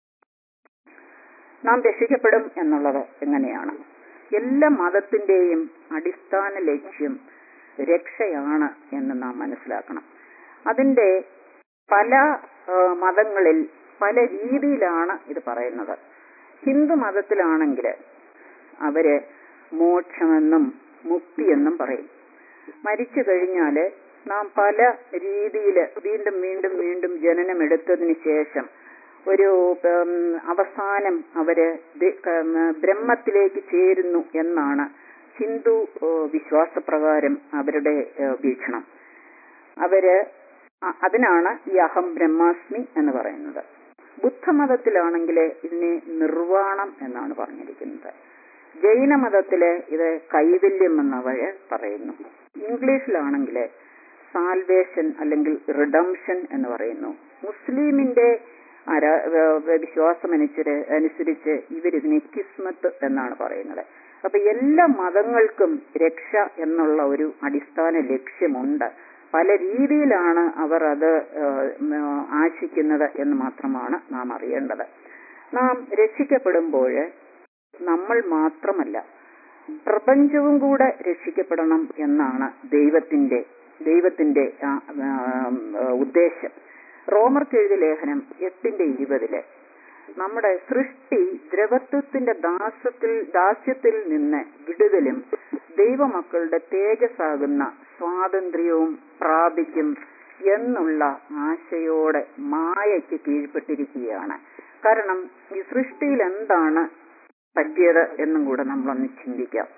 നാം രക്ഷിക്കപ്പെടും എന്നുള്ളത് എങ്ങനെയാണ് എല്ലാ മതത്തിന്റെയും അടിസ്ഥാന ലക്ഷ്യം രക്ഷയാണ് എന്ന് നാം മനസ്സിലാക്കണം അതിന്റെ പല മതങ്ങളിൽ പല രീതിയിലാണ് ഇത് പറയുന്നത് ഹിന്ദു മതത്തിലാണെങ്കിൽ അവര് മോക്ഷമെന്നും മുക്തിയെന്നും പറയും മരിച്ചു കഴിഞ്ഞാല് നാം പല രീതിയിൽ വീണ്ടും വീണ്ടും വീണ്ടും ജനനമെടുത്തതിന് ശേഷം ഒരു അവസാനം അവര് ബ്രഹ്മത്തിലേക്ക് ചേരുന്നു എന്നാണ് ഹിന്ദു വിശ്വാസപ്രകാരം അവരുടെ വീക്ഷണം അവര് അതിനാണ് ഈ അഹം ബ്രഹ്മാസ്മി എന്ന് പറയുന്നത് ബുദ്ധമതത്തിലാണെങ്കിൽ ഇതിനെ നിർവാണം എന്നാണ് പറഞ്ഞിരിക്കുന്നത് ജൈനമതത്തില് ഇത് കൈവല്യം എന്നവര് പറയുന്നു ഇംഗ്ലീഷിലാണെങ്കിൽ സാൽവേഷൻ അല്ലെങ്കിൽ റിഡംഷൻ എന്ന് പറയുന്നു മുസ്ലിമിന്റെ വിശ്വാസം അനുസരിച്ച് ഇവരിതിനെ കിസ്മത്ത് എന്നാണ് പറയുന്നത് അപ്പൊ എല്ലാ മതങ്ങൾക്കും രക്ഷ എന്നുള്ള ഒരു അടിസ്ഥാന ലക്ഷ്യമുണ്ട് പല രീതിയിലാണ് അവർ അത് ആശിക്കുന്നത് എന്ന് മാത്രമാണ് നാം അറിയേണ്ടത് നാം രക്ഷിക്കപ്പെടുമ്പോൾ നമ്മൾ മാത്രമല്ല പ്രപഞ്ചവും കൂടെ രക്ഷിക്കപ്പെടണം എന്നാണ് ദൈവത്തിന്റെ ദൈവത്തിന്റെ ആ, ആ, ആ, ഉദ്ദേശം റോമർക്ക് എഴുതിയ ലേഖനം എട്ടിന്റെ ഇരുപതില് നമ്മുടെ സൃഷ്ടി ദ്രവത്വത്തിന്റെ ദാസത്തിൽ ദാസ്യത്തിൽ നിന്ന് വിടുതലും ദൈവമക്കളുടെ തേജസ്സാകുന്ന സ്വാതന്ത്ര്യവും പ്രാപിക്കും എന്നുള്ള ആശയോടെ മായയ്ക്ക് കീഴ്പ്പെട്ടിരിക്കുകയാണ് കാരണം ഈ സൃഷ്ടിയിൽ എന്താണ് പറ്റിയത് എന്നും കൂടെ നമ്മളൊന്ന് ചിന്തിക്കാം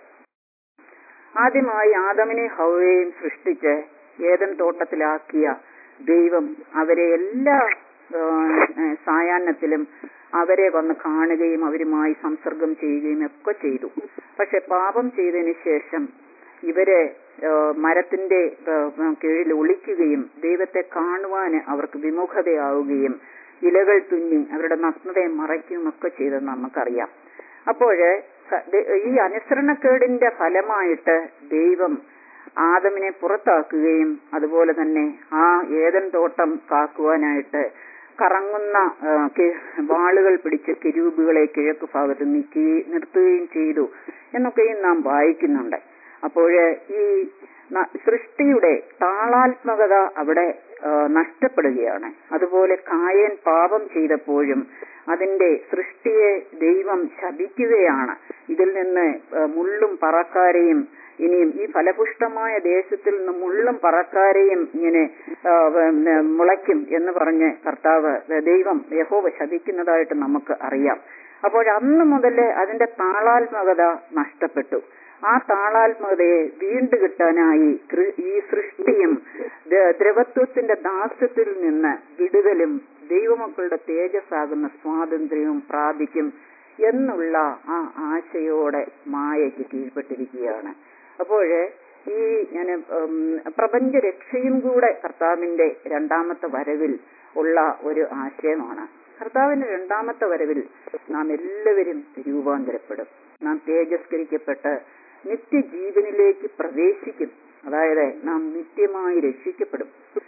ആദ്യമായി ആദമിനെ ഹൗവയെയും സൃഷ്ടിച്ച് ഏതൻ തോട്ടത്തിലാക്കിയ ദൈവം അവരെ എല്ലാ ആ, ആ, സായാഹ്നത്തിലും അവരെ വന്ന് കാണുകയും അവരുമായി സംസർഗം ചെയ്യുകയും ഒക്കെ ചെയ്തു പക്ഷെ പാപം ചെയ്തതിന് ശേഷം ഇവരെ ആ, മരത്തിന്റെ ആ, കീഴിൽ ഒളിക്കുകയും ദൈവത്തെ കാണുവാൻ അവർക്ക് വിമുഖതയാവുകയും ഇലകൾ തുന്നി അവരുടെ നഗ്നതയെ മറയ്ക്കുകയും ഒക്കെ ചെയ്തെന്ന് നമുക്കറിയാം അപ്പോഴ് ക- ദ- ഈ അനുസരണക്കേടിന്റെ ഫലമായിട്ട് ദൈവം ആദമിനെ പുറത്താക്കുകയും അതുപോലെ തന്നെ ആ ഏതൻ തോട്ടം കാക്കുവാനായിട്ട് കറങ്ങുന്ന ആ, കി- വാളുകൾ പിടിച്ച കിരൂബുകളെ കിഴക്ക് ഭാഗത്ത് നീക്കി നിർത്തുകയും ചെയ്തു എന്നൊക്കെയും നാം വായിക്കുന്നുണ്ട് അപ്പോഴ് ഈ ന- സൃഷ്ടിയുടെ താളാത്മകത അവിടെ ആ, നഷ്ടപ്പെടുകയാണ് അതുപോലെ കായൻ പാപം ചെയ്തപ്പോഴും അതിന്റെ സൃഷ്ടിയെ ദൈവം ശപിക്കുകയാണ് ഇതിൽ നിന്ന് ആ, മുള്ളും പറക്കാരെയും ഇനിയും ഈ ഫലപുഷ്ടമായ ദേശത്തിൽ നിന്ന് മുള്ളും പറക്കാരെയും ഇങ്ങനെ ആ, പിന്നെ മുളയ്ക്കും എന്ന് പറഞ്ഞ് കർത്താവ് ദൈവം യഹോവ ശപിക്കുന്നതായിട്ട് നമുക്ക് അറിയാം അപ്പോൾ അന്ന് മുതൽ അതിന്റെ താളാത്മകത നഷ്ടപ്പെട്ടു ആ താളാത്മകതയെ വീണ്ടു കിട്ടാനായി കൃ- ഈ സൃഷ്ടിയും ദ്ര- ദ്രവത്വത്തിന്റെ ദാസ്യത്തിൽ നിന്ന് വിടുതലും ദൈവമക്കളുടെ തേജസ്സാകുന്ന സ്വാതന്ത്ര്യവും പ്രാപിക്കും എന്നുള്ള ആ ആശയോടെ മായയ്ക്ക് കീഴ്പ്പെട്ടിരിക്കുകയാണ് അപ്പോഴ് ഈ ഞാൻ പ്രപഞ്ച രക്ഷയും കൂടെ കർത്താവിന്റെ രണ്ടാമത്തെ വരവിൽ ഉള്ള ഒരു ആശയമാണ് കർത്താവിന്റെ രണ്ടാമത്തെ വരവിൽ നാം എല്ലാവരും രൂപാന്തരപ്പെടും നാം തേജസ്കരിക്കപ്പെട്ട് നിത്യജീവനിലേക്ക് പ്രവേശിക്കും അതായത് നാം നിത്യമായി രക്ഷിക്കപ്പെടും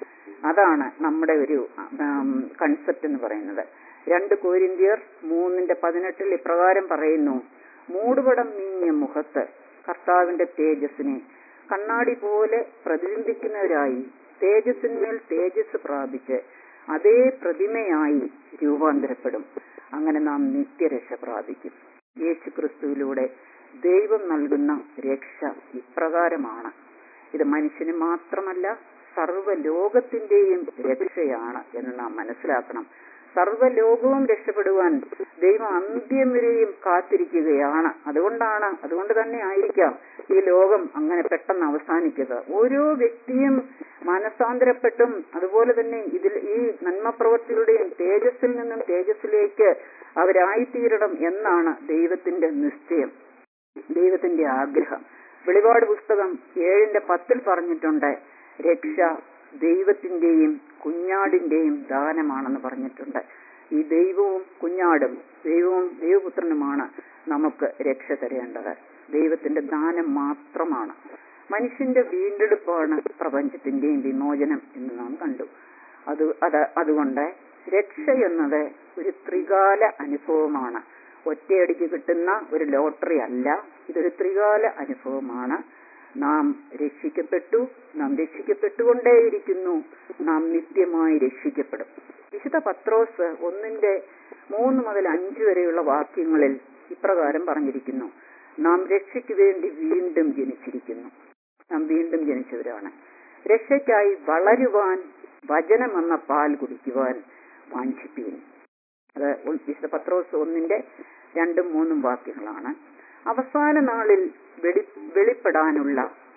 അതാണ് നമ്മുടെ ഒരു കൺസെപ്റ്റ് എന്ന് പറയുന്നത് രണ്ട് കോരിന്ത്യർ മൂന്നിന്റെ പതിനെട്ടിൽ ഇപ്രകാരം പറയുന്നു മൂടുപടം നീങ്ങിയ മുഖത്ത് കർത്താവിന്റെ തേജസ്സിനെ കണ്ണാടി പോലെ പ്രതിബിംബിക്കുന്നവരായി തേജസ്സിന്മേൽ തേജസ് പ്രാപിച്ച് അതേ പ്രതിമയായി രൂപാന്തരപ്പെടും അങ്ങനെ നാം നിത്യരക്ഷ പ്രാപിക്കും യേശു ക്രിസ്തുവിലൂടെ ദൈവം നൽകുന്ന രക്ഷ ഇപ്രകാരമാണ് ഇത് മനുഷ്യന് മാത്രമല്ല സർവ്വലോകത്തിന്റെയും രക്ഷയാണ് എന്ന് നാം മനസ്സിലാക്കണം സർവ്വലോകവും രക്ഷപ്പെടുവാൻ ദൈവം അന്ത്യം വരെയും കാത്തിരിക്കുകയാണ് അതുകൊണ്ടാണ് അതുകൊണ്ട് തന്നെ ആയിരിക്കാം ഈ ലോകം അങ്ങനെ പെട്ടെന്ന് അവസാനിക്കുക ഓരോ വ്യക്തിയും മനസാന്തരപ്പെട്ടും അതുപോലെ തന്നെ ഇതിൽ ഈ നന്മപ്രവർത്തികളുടെയും തേജസ്സിൽ നിന്നും തേജസ്സിലേക്ക് അവരായിത്തീരണം എന്നാണ് ദൈവത്തിന്റെ നിശ്ചയം ദൈവത്തിന്റെ ആഗ്രഹം വെളിപാട് പുസ്തകം ഏഴിന്റെ പത്തിൽ പറഞ്ഞിട്ടുണ്ട് രക്ഷ ദൈവത്തിന്റെയും കുഞ്ഞാടിന്റെയും ദാനമാണെന്ന് പറഞ്ഞിട്ടുണ്ട് ഈ ദൈവവും കുഞ്ഞാടും ദൈവവും ദൈവപുത്രനുമാണ് നമുക്ക് രക്ഷ തരേണ്ടത് ദൈവത്തിന്റെ ദാനം മാത്രമാണ് മനുഷ്യന്റെ വീണ്ടെടുപ്പാണ് പ്രപഞ്ചത്തിന്റെയും വിമോചനം എന്ന് നാം കണ്ടു അത് അത് അതുകൊണ്ട് രക്ഷ എന്നത് ഒരു ത്രികാല അനുഭവമാണ് ഒറ്റയടിക്ക് കിട്ടുന്ന ഒരു ലോട്ടറി അല്ല ഇതൊരു ത്രികാല അനുഭവമാണ് നാം രക്ഷിക്കപ്പെട്ടു നാം രക്ഷിക്കപ്പെട്ടുകൊണ്ടേയിരിക്കുന്നു നാം നിത്യമായി രക്ഷിക്കപ്പെടും വിശുദ്ധ പത്രോസ് ഒന്നിന്റെ മൂന്ന് മുതൽ അഞ്ച് വരെയുള്ള വാക്യങ്ങളിൽ ഇപ്രകാരം പറഞ്ഞിരിക്കുന്നു നാം രക്ഷയ്ക്ക് വേണ്ടി വീണ്ടും ജനിച്ചിരിക്കുന്നു നാം വീണ്ടും ജനിച്ചവരാണ് രക്ഷയ്ക്കായി വളരുവാൻ വചനമെന്ന പാൽ കുടിക്കുവാൻ വാഞ്ചിപ്പീൻ അത് വിശുദ്ധ പത്രോസ് ഒന്നിന്റെ രണ്ടും മൂന്നും വാക്യങ്ങളാണ് അവസാന നാളിൽ വെളി വെളിപ്പെടാനുള്ള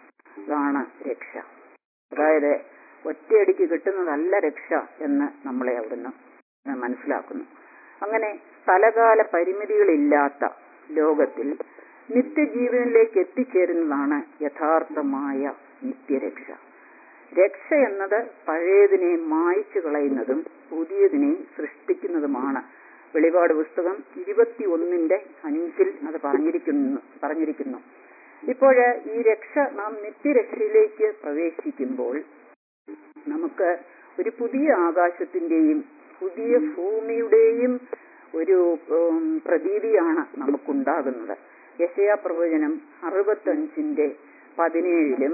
താണ് രക്ഷ അതായത് ഒറ്റയടിക്ക് കിട്ടുന്നതല്ല രക്ഷ എന്ന് നമ്മളെ അവിടുന്ന് മനസ്സിലാക്കുന്നു അങ്ങനെ സ്ഥലകാല പരിമിതികളില്ലാത്ത ലോകത്തിൽ നിത്യജീവനിലേക്ക് എത്തിച്ചേരുന്നതാണ് യഥാർത്ഥമായ നിത്യരക്ഷ രക്ഷ എന്നത് പഴയതിനെ മായ്ച്ചു കളയുന്നതും പുതിയതിനെ സൃഷ്ടിക്കുന്നതുമാണ് വെളിപാട് പുസ്തകം ഇരുപത്തി ഒന്നിന്റെ അഞ്ചിൽ അത് പറഞ്ഞിരിക്കുന്നു പറഞ്ഞിരിക്കുന്നു ഇപ്പോൾ ഈ രക്ഷ നാം നിത്യരക്ഷയിലേക്ക് പ്രവേശിക്കുമ്പോൾ നമുക്ക് ഒരു പുതിയ ആകാശത്തിന്റെയും പുതിയ ഭൂമിയുടെയും ഒരു ഉം, പ്രതീതിയാണ് നമുക്കുണ്ടാകുന്നത് യശയാ പ്രവചനം അറുപത്തഞ്ചിന്റെ പതിനേഴിലും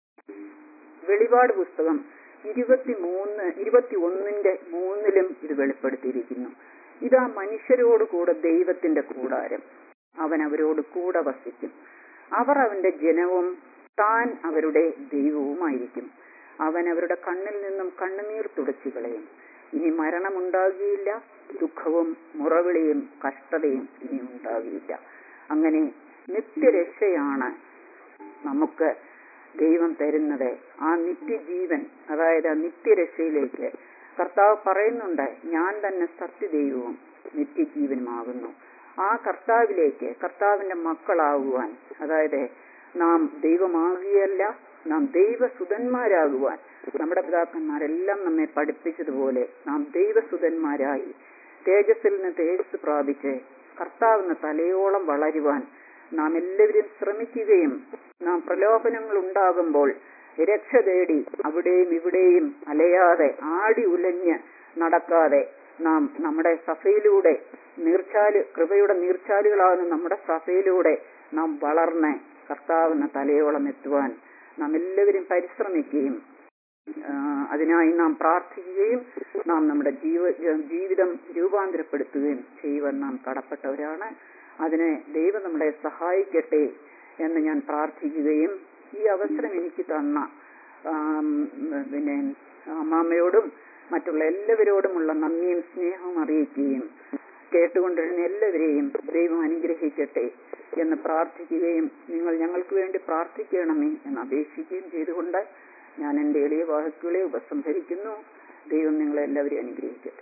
വെളിപാട് പുസ്തകം ഇരുപത്തിമൂന്ന് ഇരുപത്തി ഒന്നിന്റെ മൂന്നിലും ഇത് വെളിപ്പെടുത്തിയിരിക്കുന്നു ഇതാ മനുഷ്യരോട് കൂടെ ദൈവത്തിന്റെ കൂടാരം അവൻ അവരോട് കൂടെ വസിക്കും അവർ അവന്റെ ജനവും താൻ അവരുടെ ദൈവവുമായിരിക്കും അവൻ അവരുടെ കണ്ണിൽ നിന്നും കണ്ണുനീർ തുടച്ചു കളയും ഇനി മരണമുണ്ടാകുകയില്ല ദുഃഖവും മുറവിളിയും കഷ്ടതയും ഇനി ഉണ്ടാകുകയില്ല അങ്ങനെ നിത്യരക്ഷയാണ് നമുക്ക് ദൈവം തരുന്നത് ആ നിത്യജീവൻ അതായത് ആ നിത്യരക്ഷയിലേക്ക് കർത്താവ് പറയുന്നുണ്ട് ഞാൻ തന്നെ സത്യദൈവവും നിത്യജീവനുമാകുന്നു ആ കർത്താവിലേക്ക് കർത്താവിന്റെ മക്കളാകുവാൻ അതായത് നാം ദൈവമാകുകയല്ല നാം ദൈവസുതന്മാരാകുവാൻ നമ്മുടെ പിതാക്കന്മാരെല്ലാം നമ്മെ പഠിപ്പിച്ചതുപോലെ നാം ദൈവസുതന്മാരായി തേജസ്സിൽ നിന്ന് തേജസ് പ്രാപിച്ച് കർത്താവിന് തലയോളം വളരുവാൻ നാം എല്ലാവരും ശ്രമിക്കുകയും നാം പ്രലോഭനങ്ങൾ ഉണ്ടാകുമ്പോൾ രക്ഷ തേടി അവിടെയും ഇവിടെയും അലയാതെ ആടി ഉലഞ്ഞ് നടക്കാതെ നാം നമ്മുടെ സഭയിലൂടെ നീർച്ചാല് കൃപയുടെ നീർച്ചാലുകളാകുന്ന നമ്മുടെ സഭയിലൂടെ നാം വളർന്ന് കർത്താവിന് തലയോളം എത്തുവാൻ നാം എല്ലാവരും പരിശ്രമിക്കുകയും ആ, അതിനായി നാം പ്രാർത്ഥിക്കുകയും നാം നമ്മുടെ ജീവ ജീവിതം രൂപാന്തരപ്പെടുത്തുകയും ചെയ്യുവാൻ നാം കടപ്പെട്ടവരാണ് അതിനെ ദൈവം നമ്മളെ സഹായിക്കട്ടെ എന്ന് ഞാൻ പ്രാർത്ഥിക്കുകയും ഈ അവസരം എനിക്ക് തന്ന ആം, പിന്നെ അമ്മാമ്മയോടും മറ്റുള്ള എല്ലാവരോടുമുള്ള നന്ദിയും സ്നേഹവും അറിയിക്കുകയും കേട്ടുകൊണ്ടിരുന്ന എല്ലാവരെയും ദൈവം അനുഗ്രഹിക്കട്ടെ എന്ന് പ്രാർത്ഥിക്കുകയും നിങ്ങൾ ഞങ്ങൾക്ക് വേണ്ടി പ്രാർത്ഥിക്കണമേ എന്ന് അപേക്ഷിക്കുകയും ചെയ്തുകൊണ്ട് ഞാൻ എൻ്റെ എളിയ വാക്കുകളെ ഉപസംഹരിക്കുന്നു ദൈവം നിങ്ങളെ എല്ലാവരെയും അനുഗ്രഹിക്കട്ടെ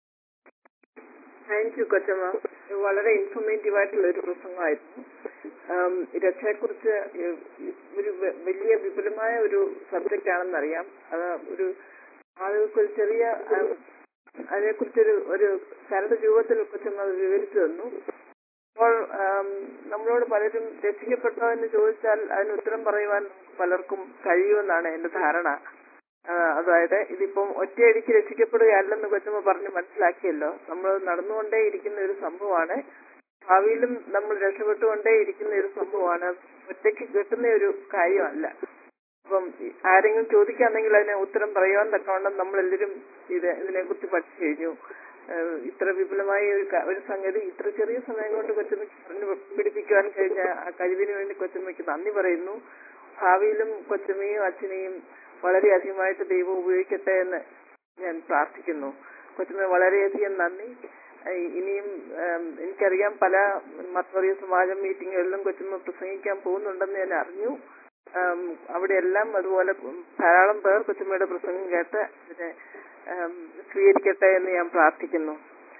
താങ്ക് യു കൊച്ചമ്മ ഇത് വളരെ ഇൻഫോർമേറ്റീവ് ആയിട്ടുള്ള ഒരു പ്രസംഗമായിരുന്നു ആം, രക്ഷയെക്കുറിച്ച് ഏഹ്, ഒരു വ- വലിയ വിപുലമായ ഒരു സബ്ജക്റ്റ് ആണെന്നറിയാം അത് ഒരു ആളുകൾക്ക് ഒരു ചെറിയ ആം, അതിനെക്കുറിച്ചൊരു ഒരു കരട് രൂപത്തിൽ കൊച്ചമ്മ അത് വിവരിച്ചു തന്നു അപ്പോൾ ആം, നമ്മളോട് പലരും രക്ഷിക്കപ്പെട്ടോ എന്ന് ചോദിച്ചാൽ അതിന് ഉത്തരം പറയുവാൻ നമുക്ക് പലർക്കും കഴിയുമെന്നാണ് എന്റെ ധാരണ ആ, അതായത് ഇതിപ്പം ഒറ്റയടിക്ക് രക്ഷിക്കപ്പെടുകയല്ലെന്ന് കൊച്ചമ്മ പറഞ്ഞ് മനസ്സിലാക്കിയല്ലോ നമ്മൾ നടന്നുകൊണ്ടേ ഇരിക്കുന്ന ഒരു സംഭവമാണ് ഭാവിയിലും നമ്മൾ രക്ഷപ്പെട്ടുകൊണ്ടേ ഇരിക്കുന്ന ഒരു സംഭവമാണ് ഒറ്റയ്ക്ക് കിട്ടുന്ന ഒരു കാര്യമല്ല അപ്പം ഈ- ആരെങ്കിലും ചോദിക്കാണെങ്കിൽ അതിന് ഉത്തരം പറയുവാൻ തക്കവണ്ണം നമ്മളെല്ലാവരും ഇത് ഇതിനെക്കുറിച്ച് പഠിച്ചു കഴിഞ്ഞു ഏഹ് ഇത്ര വിപുലമായ ഒരു ക- ഒരു സംഗതി ഇത്ര ചെറിയ സമയം കൊണ്ട് കൊച്ചമ്മയ്ക്ക് പറഞ്ഞു പിടിപ്പിക്കുവാൻ കഴിഞ്ഞ ആ കഴിവിന് വേണ്ടി കൊച്ചമ്മയ്ക്ക് നന്ദി പറയുന്നു ഭാവിയിലും കൊച്ചമ്മയും അച്ഛനെയും വളരെയധികമായിട്ട് ദൈവം ഉപയോഗിക്കട്ടെ എന്ന് ഞാൻ പ്രാർത്ഥിക്കുന്നു കൊച്ചമ്മ വളരെയധികം നന്ദി ഏഹ് ഇനിയും ഏം, എനിക്കറിയാം പല മത്തോറിയ സമാജം മീറ്റിങ്ങുകളിലും കൊച്ചമ്മ പ്രസംഗിക്കാൻ പോകുന്നുണ്ടെന്ന് ഞാൻ അറിഞ്ഞു ആം, അവിടെയെല്ലാം അതുപോലെ ധാരാളം പേർ കൊച്ചമ്മയുടെ പ്രസംഗം കേട്ട് അതിനെ ആം, സ്വീകരിക്കട്ടെ എന്ന് ഞാൻ പ്രാർത്ഥിക്കുന്നു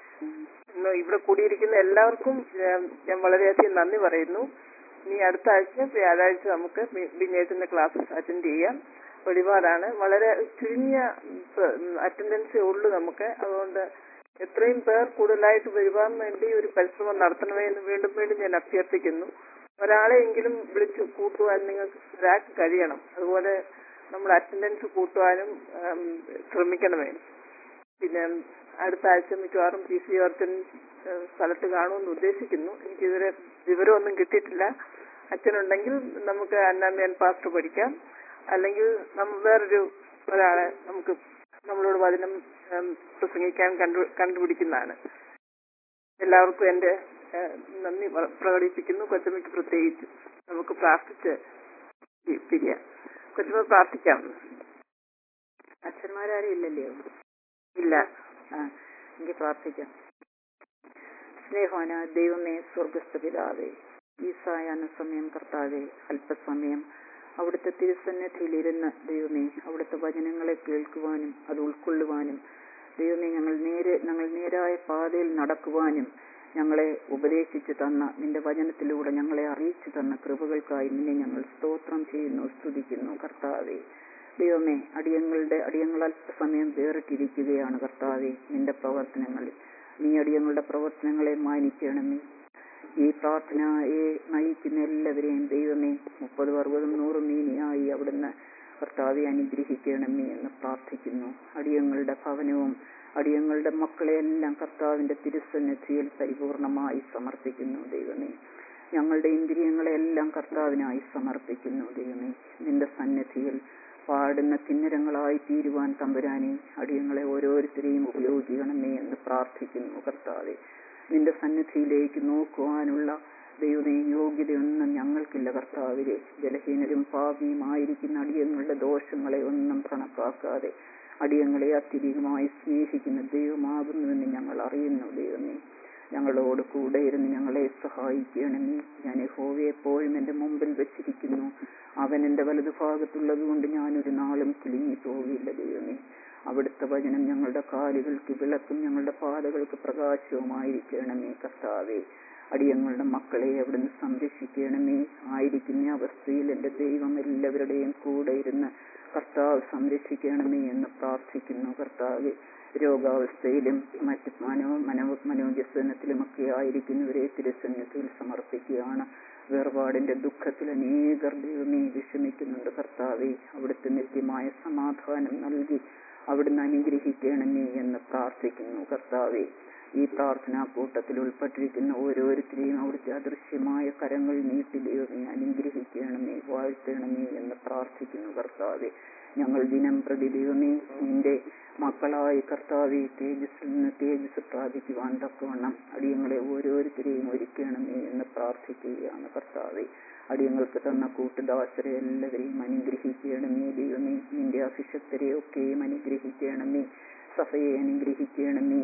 ഇന്ന് ഇവിടെ കൂടിയിരിക്കുന്ന എല്ലാവർക്കും ഞാൻ ഞാൻ വളരെയധികം നന്ദി പറയുന്നു ഇനി അടുത്ത ആഴ്ച വ്യാഴാഴ്ച നമുക്ക് ബിഞ്ഞേറ്റിന്റെ ക്ലാസ് അറ്റൻഡ് ചെയ്യാം വെളിപാടാണ് വളരെ ചുരുങ്ങിയ അറ്റൻഡൻസേ ഉള്ളൂ നമുക്ക് അതുകൊണ്ട് എത്രയും പേർ കൂടുതലായിട്ട് വരുവാൻ വേണ്ടി ഒരു പരിശ്രമം നടത്തണമേ എന്ന് വീണ്ടും വീണ്ടും ഞാൻ അഭ്യർത്ഥിക്കുന്നു ഒരാളെയെങ്കിലും വിളിച്ച് കൂട്ടുവാൻ നിങ്ങൾക്ക് ഒരാൾക്ക് കഴിയണം അതുപോലെ നമ്മൾ അറ്റൻഡൻസ് കൂട്ടുവാനും ഉം, ശ്രമിക്കണമേ പിന്നെ അടുത്ത ആഴ്ച മിക്കവാറും പി സി ഓർച്ചൻ സ്ഥലത്ത് കാണുമെന്ന് ഉദ്ദേശിക്കുന്നു എനിക്കിതുവരെ വിവരമൊന്നും കിട്ടിയിട്ടില്ല അച്ഛനുണ്ടെങ്കിൽ നമുക്ക് അന്നാമിയൻ പാസ്റ്റർ പഠിക്കാം അല്ലെങ്കിൽ നമ്മ വേറൊരു ഒരാളെ നമുക്ക് നമ്മളോട് വചനം ഉം, പ്രസംഗിക്കാൻ കണ്ടു കണ്ടുപിടിക്കുന്നതാണ് എല്ലാവർക്കും എന്റെ ഏഹ്, നന്ദി പ്ര- പ്രകടിപ്പിക്കുന്നു കൊച്ചമ്മയ്ക്ക് പ്രത്യേകിച്ച് നമുക്ക് പ്രാർത്ഥിച്ച് പി- പിരിയാം കൊച്ചമ്മ പ്രാർത്ഥിക്കാം അച്ഛന്മാരാരും ഇല്ലല്ലോ ഇല്ല ആ എനിക്ക് പ്രാർത്ഥിക്കാം സ്നേഹവാന ദൈവമേ സ്വർഗസ്ഥ പിതാവേ ഈ സായാഹ്ന സമയം കർത്താവെ അല്പസമയം അവിടുത്തെ തിരുസന്നിധിയിലിരുന്ന് ദൈവമേ അവിടുത്തെ വചനങ്ങളെ കേൾക്കുവാനും അത് ഉൾക്കൊള്ളുവാനും ദൈവമേ ഞങ്ങൾ നേരെ ഞങ്ങൾ നേരായ പാതയിൽ നടക്കുവാനും ഞങ്ങളെ ഉപദേശിച്ചു തന്ന നിന്റെ വചനത്തിലൂടെ ഞങ്ങളെ അറിയിച്ചു തന്ന കൃപകൾക്കായി നിന്നെ ഞങ്ങൾ സ്തോത്രം ചെയ്യുന്നു സ്തുതിക്കുന്നു കർത്താവെ ദൈവമേ അടിയങ്ങളുടെ അടിയങ്ങൾ അല്പസമയം വേറിട്ടിരിക്കുകയാണ് കർത്താവെ നിന്റെ പ്രവർത്തനങ്ങളിൽ നീ അടിയങ്ങളുടെ പ്രവർത്തനങ്ങളെ മാനിക്കണമേ ഈ പ്രാർത്ഥനയെ നയിക്കുന്ന എല്ലാവരെയും ദൈവമേ മുപ്പതും അറുപതും നൂറും മീനിയായി അവിടുന്ന് കർത്താവെ അനുഗ്രഹിക്കണമേ എന്ന് പ്രാർത്ഥിക്കുന്നു അടിയങ്ങളുടെ ഭവനവും അടിയങ്ങളുടെ മക്കളെയെല്ലാം കർത്താവിന്റെ തിരുസന്നിധിയിൽ പരിപൂർണമായി സമർപ്പിക്കുന്നു ദൈവമേ ഞങ്ങളുടെ ഇന്ദ്രിയങ്ങളെല്ലാം കർത്താവിനായി സമർപ്പിക്കുന്നു ദൈവമേ നിന്റെ സന്നിധിയിൽ പാടുന്ന കിന്നരങ്ങളായി തീരുവാൻ തമ്പുരാനെ അടിയങ്ങളെ ഓരോരുത്തരെയും ഉപയോഗിക്കണമേ എന്ന് പ്രാർത്ഥിക്കുന്നു കർത്താവെ നിന്റെ സന്നിധിയിലേക്ക് നോക്കുവാനുള്ള ദൈവമേ യോഗ്യതയൊന്നും ഞങ്ങൾക്കില്ല കർത്താവിലെ ജലഹീനരും പാപിയുമായിരിക്കുന്ന അടിയങ്ങളുടെ ദോഷങ്ങളെ ഒന്നും കണക്കാക്കാതെ അടിയങ്ങളെ അത്യധികമായി സ്നേഹിക്കുന്ന ദൈവമാകുന്നുവെന്ന് ഞങ്ങൾ അറിയുന്നു ദൈവമേ ഞങ്ങളോട് കൂടെ ഇരുന്ന് ഞങ്ങളെ സഹായിക്കണമേ ഞാൻ യഹോവയെ എപ്പോഴും എൻ്റെ മുമ്പിൽ വെച്ചിരിക്കുന്നു അവൻ എൻ്റെ വലതുഭാഗത്തുള്ളത് കൊണ്ട് ഞാനൊരു നാളും കുലുങ്ങി പോകില്ല ദൈവമേ അവിടുത്തെ വചനം ഞങ്ങളുടെ കാലുകൾക്ക് വിളക്കും ഞങ്ങളുടെ പാതകൾക്ക് പ്രകാശവുമായിരിക്കണമേ കർത്താവേ അടിയങ്ങളുടെ മക്കളെ അവിടുന്ന് സംരക്ഷിക്കണമേ ആയിരിക്കുന്ന അവസ്ഥയിൽ എൻ്റെ ദൈവം എല്ലാവരുടെയും കൂടെ ഇരുന്ന് കർത്താവ് സംരക്ഷിക്കണമേ എന്ന് പ്രാർത്ഥിക്കുന്നു കർത്താവ് രോഗാവസ്ഥയിലും മറ്റ് മനോ മനോ മനോജസനത്തിലുമൊക്കെ ആയിരിക്കുന്നവരെ തിരുസന്നിധിയിൽ സമർപ്പിക്കുകയാണ് വേർപാടിന്റെ ദുഃഖത്തിൽ അനേകർ ദൈവമേ വിഷമിക്കുന്നുണ്ട് കർത്താവെ അവിടുത്തെ നിത്യമായ സമാധാനം നൽകി അവിടുന്ന് അനുഗ്രഹിക്കണമേ എന്ന് പ്രാർത്ഥിക്കുന്നു കർത്താവെ ഈ പ്രാർത്ഥനാ കൂട്ടത്തിൽ ഉൾപ്പെട്ടിരിക്കുന്ന ഓരോരുത്തരെയും അവിടുത്തെ അദൃശ്യമായ കരങ്ങൾ നീട്ടി ദൈവമേ അനുഗ്രഹിക്കണമേ വാഴ്ത്തണമേ എന്ന് പ്രാർത്ഥിക്കുന്നു കർത്താവെ ഞങ്ങൾ ദിനം പ്രതി ദൈവമേ നിന്റെ മക്കളായി കർത്താവെ തേജസ്സിൽ നിന്ന് തേജസ് പ്രാപിക്കുവാൻ തക്കവണ്ണം അടിയങ്ങളെ ഓരോരുത്തരെയും ഒരുക്കണമേ എന്ന് പ്രാർത്ഥിക്കുകയാണ് കർത്താവെ അടിയങ്ങൾക്ക് തന്ന കൂട്ടുദാസരെ എല്ലാവരെയും അനുഗ്രഹിക്കണമേ ദൈവമേ നിന്റെ അഭിഷക്തരെ ഒക്കെയും അനുഗ്രഹിക്കണമേ സഭയെ അനുഗ്രഹിക്കണമേ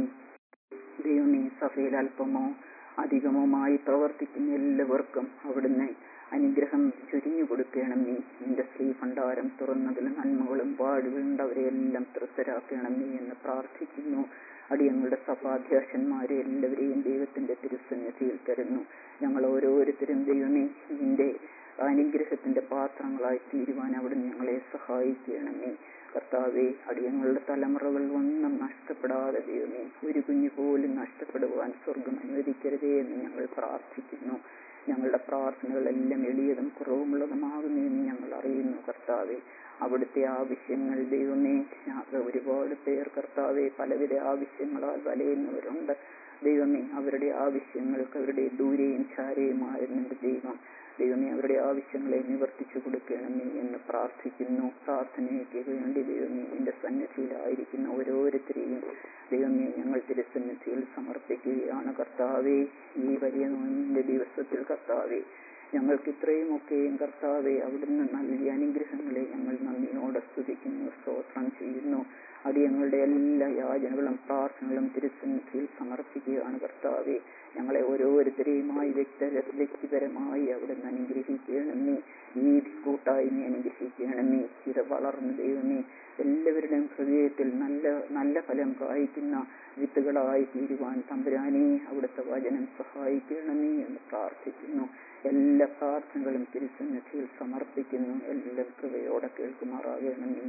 ദൈവമേ സഭയിൽ അല്പമോ അധികമോമായി പ്രവർത്തിക്കുന്ന എല്ലാവർക്കും അവിടുന്ന് അനുഗ്രഹം ചൊരിഞ്ഞു കൊടുക്കണമേ നിന്റെ ശ്രീ ഭണ്ഡാരം തുറന്നതിൽ നന്മകളും പാടുകളുണ്ടവരെയെല്ലാം തൃപ്തരാക്കണമേ എന്ന് പ്രാർത്ഥിക്കുന്നു അടിയങ്ങളുടെ സഭാധ്യക്ഷന്മാരെ എല്ലാവരെയും ദൈവത്തിന്റെ തിരുസന്നിധിയിൽ തരുന്നു ഞങ്ങൾ ഓരോരുത്തരും ദൈവമേ നിന്റെ അനുഗ്രഹത്തിന്റെ പാത്രങ്ങളായി തീരുവാൻ അവിടെ ഞങ്ങളെ സഹായിക്കണമേ കർത്താവെ അടിയങ്ങളുടെ തലമുറകൾ ഒന്നും നഷ്ടപ്പെടാതെ ദൈവമേ ഒരു കുഞ്ഞു പോലും നഷ്ടപ്പെടുവാൻ സ്വർഗം അനുവദിക്കരുതേ എന്ന് ഞങ്ങൾ പ്രാർത്ഥിക്കുന്നു ഞങ്ങളുടെ പ്രാർത്ഥനകളെല്ലാം എളിയതും കുറവുമുള്ളതുമാകുന്നു എന്ന് ഞങ്ങൾ അറിയുന്നു കർത്താവെ അവിടുത്തെ ആവശ്യങ്ങൾ ദൈവമേ ഒരുപാട് പേർ കർത്താവെ പലവിധ ആവശ്യങ്ങളാൽ വലയുന്നവരുണ്ട് ദൈവമേ അവരുടെ ആവശ്യങ്ങൾക്ക് അവരുടെ ദൂരെയും ചാരയുമായിരുന്നുണ്ട് ദൈവം ദൈവമേ അവരുടെ ആവശ്യങ്ങളെ നിവർത്തിച്ചു കൊടുക്കണമേ എന്ന് പ്രാർത്ഥിക്കുന്നു പ്രാർത്ഥനയ്ക്ക് വേണ്ടി ദൈവമേ നിന്റെ സന്നിധിയിലായിരിക്കുന്ന ഓരോരുത്തരെയും ദൈവമേ ഞങ്ങൾ തിരുസന്നിധിയിൽ സമർപ്പിക്കുകയാണ് കർത്താവേ ഈ വലിയ നോമ്പിന്റെ ദിവസത്തിൽ കർത്താവേ ഞങ്ങൾക്ക് ഇത്രയുമൊക്കെയും കർത്താവെ അവിടുന്ന് നൽകിയ അനുഗ്രഹങ്ങളെ ഞങ്ങൾ നന്ദിയോടെ സ്തുതിക്കുന്നു സ്തോത്രം ചെയ്യുന്നു അടിയങ്ങളുടെ എല്ലാ യാചനകളും പ്രാർത്ഥനകളും തിരുസന്നിധിയിൽ സമർപ്പിക്കുകയാണ് കർത്താവെ ഞങ്ങളെ ഓരോരുത്തരെയുമായി വ്യക്തി വ്യക്തിപരമായി അവിടുന്ന് അനുഗ്രഹിക്കണമേ ഈ കൂട്ടായ്മ അനുഗ്രഹിക്കണമേ ഇത് വളർന്ന് ദൈവമേ എല്ലാവരുടെയും ഹൃദയത്തിൽ നല്ല നല്ല ഫലം കായ്ക്കുന്ന വിത്തുകളായി തീരുവാൻ തമ്പുരാനെ അവിടുത്തെ വചനം സഹായിക്കണമേ എന്ന് പ്രാർത്ഥിക്കുന്നു എല്ലാ പ്രാർത്ഥനകളും തിരുസന്നിധിയിൽ സമർപ്പിക്കുന്നു എല്ലാം കൃപയോടെ കേൾക്കുമാറാകണമേ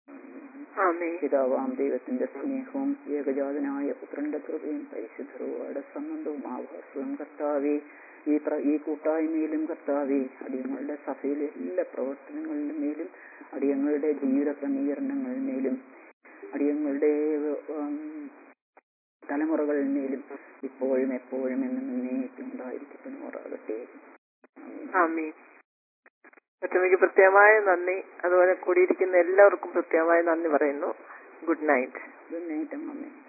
ആമേൻ പിതാവാം ദൈവത്തിന്റെ സ്നേഹവും ഏകജാതനായ പുത്രന്റെ കൃപയും പരിശുദ്ധവുമായുടെ സംബന്ധവും ആവാസവും കർത്താവെ ഈ പ്ര- ഈ കൂട്ടായ്മയിലും കർത്താവെ അടിയങ്ങളുടെ സഭയിലെ എല്ലാ പ്രവർത്തനങ്ങളിലും മേലും അടിയങ്ങളുടെ ജീവിത ക്രമീകരണങ്ങളിലും അടിയങ്ങളുടെ ഉം, തലമുറകളിന്മേലും ഇപ്പോഴും എപ്പോഴും എന്നും എന്നേക്കും ഉണ്ടായിരിക്കപ്പെടുമാറാകട്ടെ ആമേൻ. ആമീൻ ഒറ്റമയ്ക്ക് പ്രത്യേകമായ നന്ദി അതുപോലെ കൂടിയിരിക്കുന്ന എല്ലാവർക്കും പ്രത്യേകമായ നന്ദി പറയുന്നു ഗുഡ് നൈറ്റ് ഗുഡ് നൈറ്റ് അമ്മേ